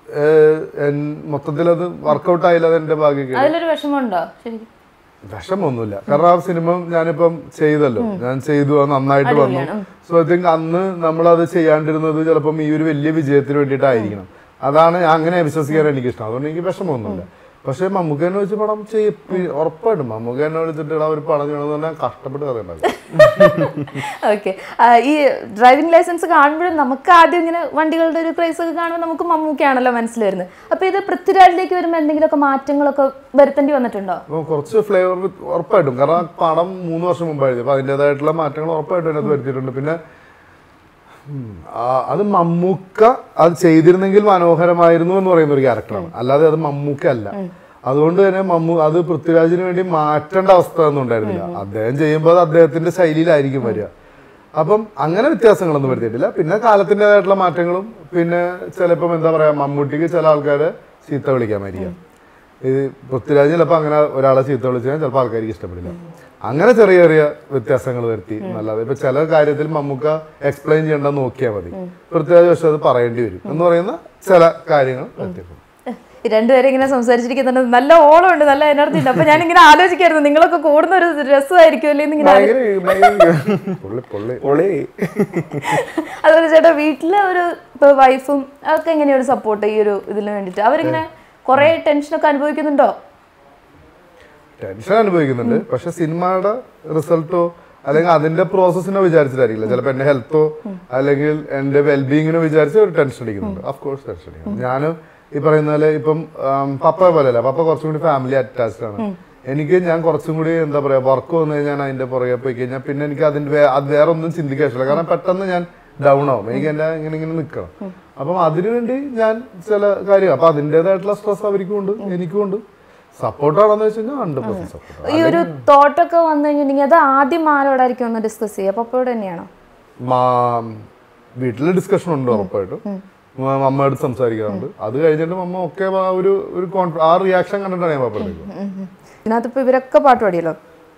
മൊത്തത്തിൽ അത് വർക്കൗട്ട് ആയില്ല അത് എന്റെ ഭാഗ്യം അതിലൊരു വിഷമമുണ്ടോ ശരിക്കും വിഷമൊന്നുമില്ല കാരണം ആ സിനിമ ഞാനിപ്പം ചെയ്തല്ലോ ഞാൻ ചെയ്തു അത് നന്നായിട്ട് വന്നു സോ ഐ തിങ്ക് അന്ന് നമ്മളത് ചെയ്യാണ്ടിരുന്നത് ചിലപ്പം ഈ ഒരു വലിയ വിജയത്തിന് വേണ്ടിയിട്ടായിരിക്കണം അതാണ് ഞാൻ അങ്ങനെ വിശ്വസിക്കാൻ എനിക്ക് ഇഷ്ടം അതുകൊണ്ട് എനിക്ക് വിഷമമൊന്നുമില്ല പക്ഷെ മമ്മൂക്കനെ വെച്ച് പടം ചെയ്യ ഉറപ്പായിട്ടും മമ്മൂക്കനെ വിളിച്ചിട്ട് ആ ഒരു പടം ചെയ്യണമെന്ന് പറഞ്ഞാൽ കഷ്ടപ്പെട്ട് കഥ ഉണ്ടാകും ഓക്കെ ഈ ഡ്രൈവിംഗ് ലൈസൻസ് കാണുമ്പോഴും നമുക്ക് ആദ്യം ഇങ്ങനെ വണ്ടികളുടെ ഒരു ക്രൈസ് ഒക്കെ കാണുമ്പോൾ നമുക്ക് മമ്മൂക്കയാണല്ലോ മനസ്സിൽ വരുന്നത് അപ്പൊ ഇത് പൃഥ്വിരാജിലേക്ക് വരുമ്പോൾ എന്തെങ്കിലുമൊക്കെ മാറ്റങ്ങളൊക്കെ വരുത്തേണ്ടി വന്നിട്ടുണ്ടോ അപ്പോൾ കുറച്ച് ഫ്ലേവർ ഉറപ്പായിട്ടും കാരണം ആ പടം മൂന്ന് വർഷം മുമ്പായിരുന്നു അപ്പോൾ അതിൻ്റെതായിട്ടുള്ള മാറ്റങ്ങൾ ഉറപ്പായിട്ടും അതിനകത്ത് വരുത്തിയിട്ടുണ്ട് പിന്നെ ഉം, ആ, അത് മമ്മൂക്ക അത് ചെയ്തിരുന്നെങ്കിൽ മനോഹരമായിരുന്നു എന്ന് പറയുന്ന ഒരു ക്യാരക്ടറാണ് അല്ലാതെ അത് മമ്മൂക്ക അല്ല അതുകൊണ്ട് തന്നെ മമ്മൂ അത് പൃഥ്വിരാജിന് വേണ്ടി മാറ്റേണ്ട അവസ്ഥ ഒന്നും ഉണ്ടായിരുന്നില്ല അദ്ദേഹം ചെയ്യുമ്പോൾ അത് അദ്ദേഹത്തിന്റെ ശൈലിയിലായിരിക്കും വരിക അപ്പം അങ്ങനെ വ്യത്യാസങ്ങളൊന്നും വരുത്തിയിട്ടില്ല പിന്നെ കാലത്തിൻ്റെതായിട്ടുള്ള മാറ്റങ്ങളും പിന്നെ ചിലപ്പം എന്താ പറയാ മമ്മൂട്ടിക്ക് ചില ആൾക്കാരെ ചീത്ത വിളിക്കാമായിരിക്കാം ഇത് പൃഥ്വിരാജ് ചിലപ്പോൾ അങ്ങനെ ഒരാളെ ചീത്ത വിളിച്ചാൽ ചിലപ്പോൾ ആൾക്കാർക്ക് ഇഷ്ടപ്പെടില്ല അങ്ങനെ ചെറിയ ചെറിയ വ്യത്യാസങ്ങൾ വരുത്തി നല്ലത് ഇപ്പൊ ചില കാര്യത്തിൽ മമ്മൂക്ക എക്സ്പ്ലെയിൻ ചെയ്യേണ്ട നോക്കിയാൽ മതി പൃഥ്വിരാജ് പക്ഷെ അത് പറയേണ്ടി വരും എന്ന് പറയുന്ന ചില കാര്യങ്ങൾ വരുത്തിയിട്ടുണ്ട് ഈ രണ്ടുപേരും ഇങ്ങനെ സംസാരിച്ചിരിക്കുന്നുണ്ട് നല്ല ഓളമുണ്ട് നല്ല എനർജി ഉണ്ട് അപ്പൊ ഞാൻ ഇങ്ങനെ ആലോചിക്കായിരുന്നു നിങ്ങളൊക്കെ കൂടുന്ന ഒരു രസമായിരിക്കും അല്ലേ ഇങ്ങനെ ഭയങ്കര ഭയങ്കര പൊള്ളി പൊള്ളി പൊളി അതുപോലെ ചേട്ടാ വീട്ടിലെ ഒരു ഇപ്പൊ വൈഫും അതൊക്കെ എങ്ങനെയാ ഒരു സപ്പോർട്ട് ഈ ഒരു ഇതിന് വേണ്ടിട്ട് അവരിങ്ങനെ കുറെ ടെൻഷനൊക്കെ അനുഭവിക്കുന്നുണ്ടോ ടെൻഷൻ അനുഭവിക്കുന്നുണ്ട് പക്ഷെ സിനിമയുടെ റിസൾട്ടോ അല്ലെങ്കിൽ അതിന്റെ പ്രോസസ്സിനെ വിചാരിച്ചിട്ടായിരിക്കില്ല ചിലപ്പോൾ എന്റെ ഹെൽത്തോ അല്ലെങ്കിൽ എന്റെ വെൽബീങ്ങിനോ വിചാരിച്ച് ഒരു ടെൻഷൻ അടിക്കുന്നുണ്ട് ഓഫ് കോഴ്സ് ടെൻഷൻ അടിക്കുന്നു ഞാൻ ഈ പറയുന്ന പോലെ ഇപ്പം ആം, പപ്പ പോലെയല്ല പപ്പ കുറച്ചും കൂടി ഫാമിലി അറ്റാച്ച്ഡ് ആണ് എനിക്ക് ഞാൻ കുറച്ചും കൂടി എന്താ പറയാ വർക്ക് വന്നു കഴിഞ്ഞാൽ ഞാൻ അതിന്റെ പുറകെ പോയി കഴിഞ്ഞാൽ പിന്നെ എനിക്ക് അതിന്റെ വേ- അത് വേറെ ഒന്നും ചിന്തിക്കാൻ ഇഷ്ടമില്ല കാരണം പെട്ടെന്ന് ഞാൻ ഡൗൺ ആവും എനിക്ക് എന്റെ ഇങ്ങനെ ഇങ്ങനെ നിൽക്കണം അപ്പം അതിനുവേണ്ടി ഞാൻ ചില കാര്യം അപ്പൊ അതിൻ്റെതായിട്ടുള്ള സ്ട്രെസ് അവർക്കും ഉണ്ട് എനിക്കും ഉണ്ട് സപ്പോർട്ടാണെന്ന് വെച്ച് കഴിഞ്ഞാൽ ഹൺഡ്രഡ് പെർസെന്റ് സപ്പോർട്ട് ഈ ഒരു തോട്ടൊക്കെ വന്നു കഴിഞ്ഞിട്ടുണ്ടെങ്കിൽ അത് ആദ്യം ആരോടായിരിക്കും ഒന്ന് ഡിസ്കസ് ചെയ്യുക പപ്പയോട് തന്നെയാണോ വീട്ടിൽ ഡിസ്കഷൻ ഉണ്ട് ഉറപ്പായിട്ടും മ- മമ്മയോട് സംസാരിക്കാറുണ്ട് അത് കഴിഞ്ഞിട്ട് മമ്മ ഒക്കെ ആ ഒരു ഒരു കോൺഫി- ആ റിയാക്ഷൻ കണ്ടിട്ടാണ് ഞാൻ പപ്പടേക്ക് ഇതിനകത്ത് ഇപ്പൊ ഇവരൊക്കെ പാട്ട് പാടിയല്ലോ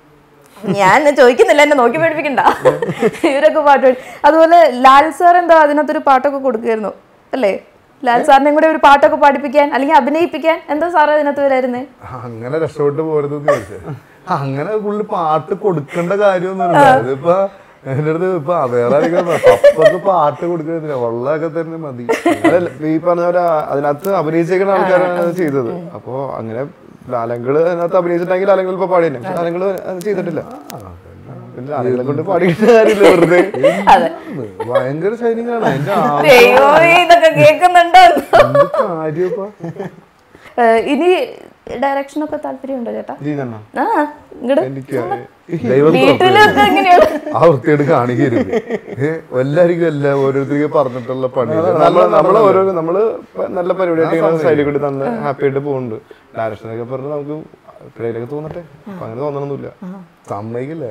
ഞാൻ ചോദിക്കുന്നില്ല എന്നെ നോക്കി പഠിപ്പിക്കണ്ട ഇവരൊക്കെ പാട്ട് പാടി അതുപോലെ ലാൽ സാർ എന്താ അതിനകത്തൊരു പാട്ടൊക്കെ കൊടുക്കുമായിരുന്നു അല്ലേ ലാൽ സാറിനെയും കൂടെ ഒരു പാട്ടൊക്കെ പാടിപ്പിക്കാൻ അല്ലെങ്കിൽ അഭിനയിപ്പിക്കാൻ എന്താ സാറ് അതിനകത്ത് വരായിരുന്നേ അങ്ങനെ രക്ഷപ്പെട്ട് പോരുതെന്ന് ചോദിച്ചത് അങ്ങനെ പുള്ളി പാട്ട് കൊടുക്കേണ്ട കാര്യമൊന്നുമില്ല ഇതിപ്പോ എന്റെ അടുത്ത് ഇപ്പൊ വേറെ ആരെങ്കിലും പപ്പക്ക് പാട്ട് കൊടുക്കുന്നില്ല വെള്ളമൊക്കെ തന്നെ മതി അതല്ല ഈ പറഞ്ഞ പോലെ അതിനകത്ത് അഭിനയിച്ചേക്കുന്ന ആൾക്കാരാണ് അത് ചെയ്തത് അപ്പോ അങ്ങനെ ലാലങ്ങള് അതിനകത്ത് അഭിനയിച്ചിട്ടുണ്ടെങ്കിൽ ലാലങ്ങൾ ഇപ്പൊ പാടിയന്നെ പക്ഷെ ലാലങ്ങള് അത് ചെയ്തിട്ടില്ല പിന്നെ ലാലങ്ങളെ കൊണ്ട് പാടിയിട്ട് കാര്യമില്ല വെറുതെ അതെ ഭയങ്കര ഷൈനിങ് ആണ് എന്റെ ദൈവമേ ഇതൊക്കെ കേൾക്കുന്നുണ്ടോ കാര്യപ്പാ ഏഹ് ഇനി ഡയറക്ഷനൊക്കെ താല്പര്യമുണ്ടോ ചേട്ടാ ജീവനാ ആ ഇങ്ങട് എനിക്ക് ദൈവത്തിന് വീട്ടിലൊക്കെ എങ്ങനെയാണ് ആ വൃത്തിയായിട്ട് കാണിക്കരുത് ഏഹ് എല്ലാവർക്കും എല്ലാം ഓരോരുത്തർക്ക് പറഞ്ഞിട്ടുള്ള പണി നമ്മള് നമ്മള് ഓരോ നമ്മള് പ- നല്ല പരിപാടിയായിട്ട് സൈഡിൽ കൂടി നല്ല ഹാപ്പി ആയിട്ട് പോകുന്നുണ്ട് ഡയറക്ഷനൊക്കെ പറഞ്ഞ് നമുക്ക് എപ്പോഴേലൊക്കെ തോന്നട്ടെ അപ്പൊ അങ്ങനെ തോന്നണമൊന്നുമില്ല സമ്മതിക്കില്ലേ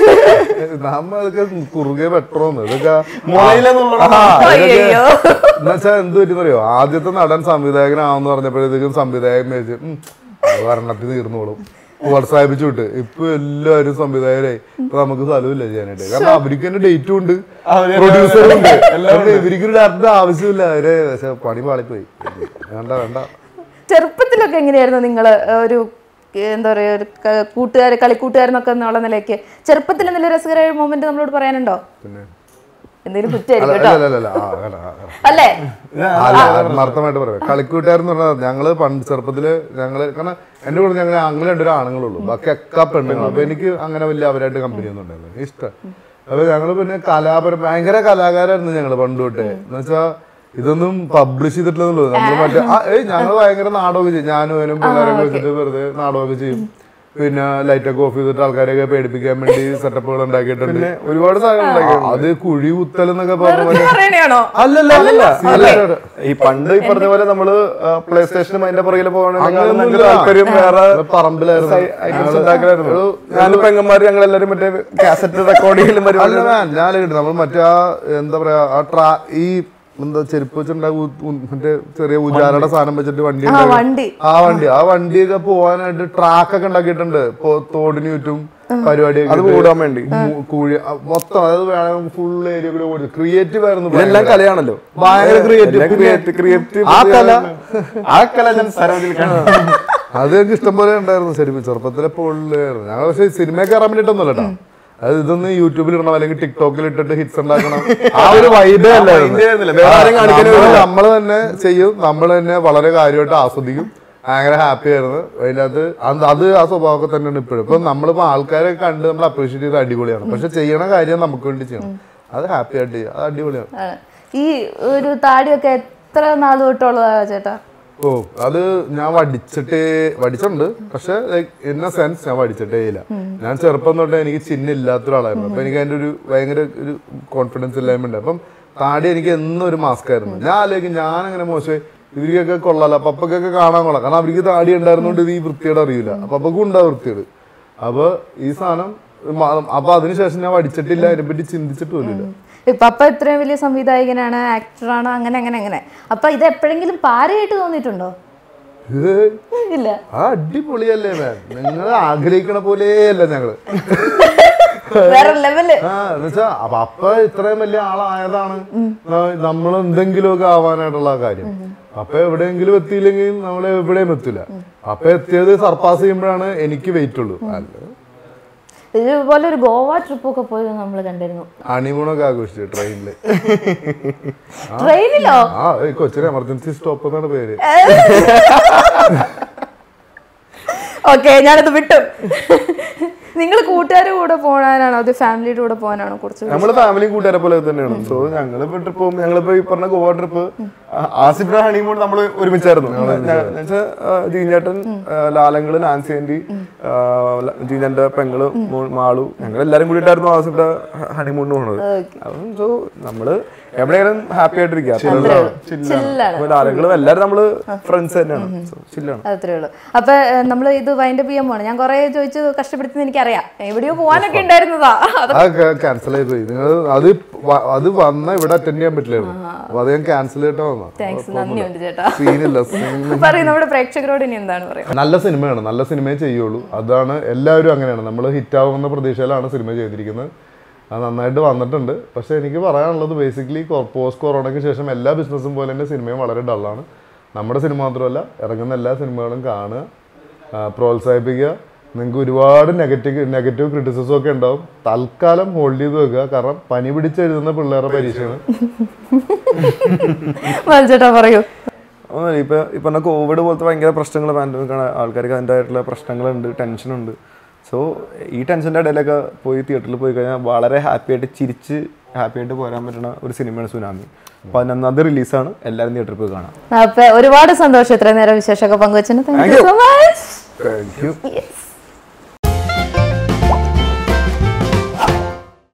നമ്മൾക്ക് കുറുകെ പെട്രോന്ന് ഇതൊക്കെ മുളയിലെന്നുള്ള ആ, ഇതൊക്കെ അയ്യോ എന്നുവെച്ചാ എന്ത് പറ്റുന്നറിയോ ആദ്യത്തെ നടൻ സംവിധായകനാവെന്ന് പറഞ്ഞപ്പോഴത്തേക്കും സംവിധായകൻ വിചാരിച്ചു "ഉം, അത് ഭരണത്തിൽ തീർന്നോളും പ്രോത്സാഹിപ്പിച്ചു വിട്ട് ഇപ്പൊ എല്ലാവരും സംവിധായകരായി ഇപ്പൊ നമുക്ക് സ്ഥലമില്ല ചെയ്യാനായിട്ട് കാരണം അവർക്ക് തന്നെ ഡേറ്റും ഉണ്ട് അവര് പ്രൊഡ്യൂസറും ഉണ്ട് അതുകൊണ്ട് ഇവർക്കൊരു ഡയറക്ടർ ആവശ്യമില്ല അവര് പക്ഷെ പണി പാളിപ്പോയി വേണ്ട വേണ്ട ചെറുപ്പത്തിലൊക്കെ എങ്ങനെയായിരുന്നു നിങ്ങൾ ഒരു ഏഹ്, എന്താ പറയാ ഒരു ക- കൂട്ടുകാര് കളിക്കൂട്ടുകാരെന്നൊക്കെ എന്നുള്ള നിലയ്ക്ക് ചെറുപ്പത്തിൽ എന്തെങ്കിലും രസകരമായ മൊമെന്റ് നമ്മളോട് പറയാനുണ്ടോ പിന്നെ എന്തെങ്കിലും അല്ല കുറ്റമായിരിക്കും അല്ല കേട്ടോ അല്ല അല്ല ആ, വേണ്ട, ആ, വേണ്ട. അല്ലേ അല്ല ആത്മാർത്ഥമായിട്ട് പറയാം കളിക്കൂട്ടുകാരെന്ന് പറഞ്ഞാൽ ഞങ്ങള് പണ്ട് ചെറുപ്പത്തില് ഞങ്ങള് കാരണം എന്റെ കൂടെ ഞങ്ങൾ ഞങ്ങൾ രണ്ടൊരു ആണുങ്ങളുള്ളൂ ബാക്കി ഒക്കെ പെണ്ണുങ്ങൾ അപ്പൊ എനിക്ക് അങ്ങനെ വലിയ അവരായിട്ട് കമ്പനി ഒന്നും ഉണ്ടായിരുന്നു ഇഷ്ടം അപ്പൊ ഞങ്ങള് പിന്നെ കലാപരം ഭയങ്കര കലാകാരായിരുന്നു ഞങ്ങള് പണ്ട് തൊട്ടേ എന്ന് വെച്ചാ ഇതൊന്നും പബ്ലിഷ് ചെയ്തിട്ടില്ലെന്നുള്ളൂ നമ്മള് മറ്റേ ആ, ഏയ് ഞങ്ങൾ ഭയങ്കര നാടകമൊക്കെ ചെയ്യും ഞാനും അവനും പിള്ളേരൊക്കെ വെച്ചിട്ട് വെറുതെ നാടകമൊക്കെ ചെയ്യും പിന്നെ ലൈറ്റ് ഒക്കെ ഓഫ് ചെയ്തിട്ട് ആൾക്കാരെയൊക്കെ പേടിപ്പിക്കാൻ വേണ്ടി സെറ്റപ്പുകൾ ഉണ്ടാക്കിയിട്ടുണ്ട് പിന്നെ ഒരുപാട് സാധനങ്ങൾ ഉണ്ടാക്കി ആ, അത് കുഴി കുത്തൽ എന്നൊക്കെ പറഞ്ഞ പോലെ പറയണയാണോ അല്ലല്ല അല്ലല്ല അല്ല ഈ പണ്ട് ഈ പറഞ്ഞ പോലെ നമ്മള് പ്ലേ സ്റ്റേഷനും അതിന്റെ പുറകിൽ പോകണമെങ്കിൽ അങ്ങനെയൊന്നുമില്ല. താല്പര്യം വേറെ പറമ്പിലായിരുന്നു ഐറ്റംസ് ഉണ്ടാക്കലായിരുന്നു ഞാനും പെങ്ങന്മാര് ഞങ്ങൾ എല്ലാരും മറ്റേ കാസറ്റ് റെക്കോർഡ് ചെയ്യലും പരിപാടി അല്ല man, ഞാൻ കേട്ടു നമ്മൾ മറ്റേ ആ എന്താ പറയാ ആ ട്രാ ഈ എന്താ ചെരുപ്പ് വെച്ചിട്ടുണ്ടാകും മറ്റേ ചെറിയ ഉജാലയുടെ സാധനം വെച്ചിട്ട് വണ്ടി ആ ഉണ്ടാക്കും. വണ്ടി ആ വണ്ടി ആ വണ്ടിയൊക്കെ പോവാനായിട്ട് ട്രാക്ക് ഒക്കെ ഉണ്ടാക്കിയിട്ടുണ്ട് ഇപ്പൊ തോടിന് ചുറ്റും പരിപാടിയൊക്കെ അത് ഇട്ട് മൂടാൻ വേണ്ടി മു- കുഴി ആ, മൊത്തം അതായത് വേണമെങ്കിൽ ഫുൾ ഏരിയ കൂടെ ഓടി ക്രിയേറ്റീവ് ആയിരുന്നു ഇതെല്ലാം ഭയങ്കര. കലയാണല്ലോ ഭയങ്കര creative. ക്രിയേറ്റീവ് ക്രിയേറ്റീവ് ആ കല ആ കല ഞാൻ സരോജിൽ കാണാം അത് ഞങ്ങൾക്ക് ഇഷ്ടം പോലെ ഉണ്ടായിരുന്നു ശരി ചെറുപ്പത്തിലെ പൊള്ളായിരുന്നു ഞങ്ങൾ പക്ഷേ സിനിമ കയറാൻ വേണ്ടിയിട്ടൊന്നുമല്ല കേട്ടോ അത് ഇതൊന്ന് യൂട്യൂബിൽ ഇടണം അല്ലെങ്കിൽ ടിക്ടോക്കിൽ ഇട്ടിട്ട് ഹിറ്റ്സ് ഉണ്ടാക്കണം ആ ഒരു വൈബേ vibe ആയിരുന്നില്ല. വേറെ ആരെയും കാണിക്കാനേ നമ്മൾ തന്നെ ചെയ്യും നമ്മൾ തന്നെ വളരെ കാര്യമായിട്ട് ആസ്വദിക്കും ഭയങ്കര ഹാപ്പി ആയിരുന്നു അതിനകത്ത് അത് അത് ആ സ്വഭാവമൊക്കെ തന്നെയാണ് ഇപ്പോഴും ഇപ്പൊ നമ്മളിപ്പോ ആൾക്കാരെ കണ്ട് നമ്മൾ അപ്രീഷിയേറ്റ് ചെയ്ത് അടിപൊളിയാണ് പക്ഷെ ചെയ്യണ കാര്യം നമുക്ക് വേണ്ടി ചെയ്യണം അത് ഹാപ്പി ആയിട്ട് ചെയ്യുക അത് അടിപൊളിയാണ് ആണ്. ഈ ഒരു താടിയൊക്കെ എത്ര നാൾ തൊട്ടുള്ളതാ ചേട്ടാ ഓ അത് ഞാൻ വടിച്ചിട്ടേ വടിച്ചിട്ടുണ്ട് പക്ഷെ ഇൻ എ സെൻസ് ഞാൻ വടിച്ചിട്ടേ ഇല്ല ഞാൻ ചെറുപ്പം തൊട്ടേ എനിക്ക് ചിഹ്നില്ലാത്ത ഒരാളായിരുന്നു അപ്പൊ എനിക്ക് അതിന്റെ ഒരു ഭയങ്കര ഒരു കോൺഫിഡൻസ് ഇല്ലായ്മ ഉണ്ട് അപ്പം താടി എനിക്ക് എന്നും ഒരു മാസ്ക് ആയിരുന്നു ഞാൻ ആലോചിക്കും ഞാൻ അങ്ങനെ മോശമായി ഇവർക്കൊക്കെ കൊള്ളാലോ പപ്പക്കൊക്കെ കാണാൻ കൊള്ളാം കാരണം അവർക്ക് താടി ഉണ്ടായിരുന്നോണ്ട് ഇത് ഈ വൃത്തിയോട് അറിയില്ല അപ്പൊ അപ്പക്കും ഉണ്ടാവും വൃത്തിയോട് അപ്പൊ ഈ സാധനം മ- അപ്പൊ അതിനുശേഷം ഞാൻ വടിച്ചിട്ടില്ല അതിനെപ്പറ്റി ചിന്തിച്ചിട്ട് പോലില്ല പപ്പ ഇത്രയും വലിയ സംവിധായകനാണ് ആക്ടറാണ് അങ്ങനെ അങ്ങനെ അങ്ങനെ അപ്പൊ ഇത് എപ്പോഴെങ്കിലും പാരയായിട്ട് തോന്നിയിട്ടുണ്ടോ ഏയ്. ഇല്ല ആ അടിപൊളിയല്ലേ മാം നിങ്ങൾ ആഗ്രഹിക്കണ പോലെയല്ല ഞങ്ങള് വേറെ ലെവല് ആ എന്നുവെച്ചാ അപ്പൊ അപ്പ ഇത്രയും വലിയ ആളായതാണ് നമ്മൾ എന്തെങ്കിലുമൊക്കെ ആവാനായിട്ടുള്ള കാര്യം അപ്പ എവിടെയെങ്കിലും എത്തിയില്ലെങ്കിൽ നമ്മൾ എവിടെയും എത്തില്ല അപ്പ എത്തിയത് സർപ്പാസ് ചെയ്യുമ്പോഴാണ് എനിക്ക് വെയിറ്റ് ഉള്ളൂ അല്ല ഇതുപോലെ ഒരു ഗോവ ട്രിപ്പ് ഒക്കെ പോയത് നമ്മൾ കണ്ടിരുന്നു ഹണിമൂണൊക്കെ ആഘോഷിച്ചു ട്രെയിനില് ട്രെയിനിലോ ആ ഈ കൊച്ചിന് എമർജൻസി സ്റ്റോപ്പ് എന്നാണ് പേര് ഓക്കെ ഞാനത് വിട്ടു നിങ്ങൾ കൂട്ടുകാരുടെ കൂടെ പോകാനാണോ അത് ഫാമിലിയുടെ കൂടെ പോകാനാണോ കുറച്ച് നമ്മള് ഫാമിലി കൂട്ടുകാരെ പോലെ തന്നെയാണ് സോ ഞങ്ങൾ ഇപ്പൊ ട്രിപ്പ് പോകും ഞങ്ങളിപ്പോ ഈ പറഞ്ഞ ഗോവ ട്രിപ്പ് ആസിഫിന്റെ ഹണിമൂൺ നമ്മൾ ഒരുമിച്ചായിരുന്നു എന്നുവെച്ചാൽ ജീഞ്ഞേട്ടൻ ലാലങ്ങള് നാൻസി ആന്റി ജീഞ്ഞന്റെ പെങ്ങള് മോ- മാളു ഞങ്ങൾ എല്ലാരും കൂടിയിട്ടായിരുന്നു ആസിഫിന്റെ ഹണിമൂണിന് പോണത് അപ്പം സോ നമ്മള് എവിടെയായാലും ഹാപ്പി ആയിട്ടിരിക്കുക ചില്ലാണ് ലാലങ്ങളും എല്ലാരും നമ്മള് ഫ്രണ്ട്സ് തന്നെയാണ് സോ ചില്ലാണ് അത്രേ ഉള്ളൂ അപ്പൊ നമ്മൾ ഇത് വൈൻഡപ്പ് ചെയ്യാൻ പോകണം ഞാൻ കുറെ ചോദിച്ചു കഷ്ടപ്പെടുത്തുന്ന എനിക്കറിയാം എവിടെയോ പോകാനൊക്കെ ഉണ്ടായിരുന്നതാ അത് അത് ക്യാൻസൽ ആയി പോയി നിങ്ങൾ അത് വ- അത് വന്ന ഇവിടെ അറ്റൻഡ് ചെയ്യാൻ പറ്റില്ലായിരുന്നു അപ്പൊ അത് ഞാൻ ക്യാൻസൽ ചെയ്തിട്ട് വന്ന താങ്ക്സ് നന്ദിയുണ്ട് ചേട്ടാ സീനില്ല സീൻ പറയും നമ്മുടെ പ്രേക്ഷകരോട് ഇനി എന്താണ് പറയുക നല്ല സിനിമയാണ് നല്ല സിനിമയെ ചെയ്യുള്ളൂ അതാണ് എല്ലാവരും അങ്ങനെയാണ് നമ്മൾ ഹിറ്റാവുമെന്ന പ്രതീക്ഷയിലാണ് സിനിമ ചെയ്തിരിക്കുന്നത് അത് നന്നായിട്ട് വന്നിട്ടുണ്ട് പക്ഷെ എനിക്ക് പറയാനുള്ളത് ബേസിക്കലി പോസ്റ്റ് കൊറോണയ്ക്ക് ശേഷം എല്ലാ ബിസിനസ്സും പോലെ തന്നെ സിനിമയും വളരെ ഡള്ളാണ് നമ്മുടെ സിനിമ മാത്രമല്ല ഇറങ്ങുന്ന എല്ലാ സിനിമകളും കാണുക ആ, പ്രോത്സാഹിപ്പിക്കുക നിങ്ങൾക്ക് ഒരുപാട് നെഗറ്റീവ് നെഗറ്റീവ് ക്രിറ്റിസിസം ഒക്കെ ഉണ്ടാവും തൽക്കാലം ഹോൾഡ് ചെയ്ത് വെക്കുക കാരണം പനി പിടിച്ചെഴുതുന്ന പിള്ളേരുടെ പരീക്ഷയാണ് ചേട്ടാ പറയൂ ഒന്നുമില്ല ഇപ്പൊ ഈ പറഞ്ഞ കോവിഡ് പോലത്തെ ഭയങ്കര പ്രശ്നങ്ങൾ പാൻഡമിക് ആണ് ആൾക്കാർക്ക് അതിൻ്റെതായിട്ടുള്ള പ്രശ്നങ്ങളുണ്ട് ടെൻഷനുണ്ട് സോ ഈ ടെൻഷൻ്റെ ഇടയിലൊക്കെ പോയി തിയേറ്ററിൽ പോയി കഴിഞ്ഞാൽ വളരെ ഹാപ്പി ആയിട്ട് ചിരിച്ച് ഹാപ്പി ആയിട്ട് പോരാൻ പറ്റുന്ന ഒരു സിനിമയാണ് സുനാമി പതിനൊന്നാമത് റിലീസാണ് എല്ലാവരും തിയേറ്ററിൽ പോയി കാണാം അപ്പൊ ഒരുപാട് സന്തോഷം ഇത്രയും നേരം വിശേഷമൊക്കെ പങ്കുവച്ചതിന് thank you so much thank you yes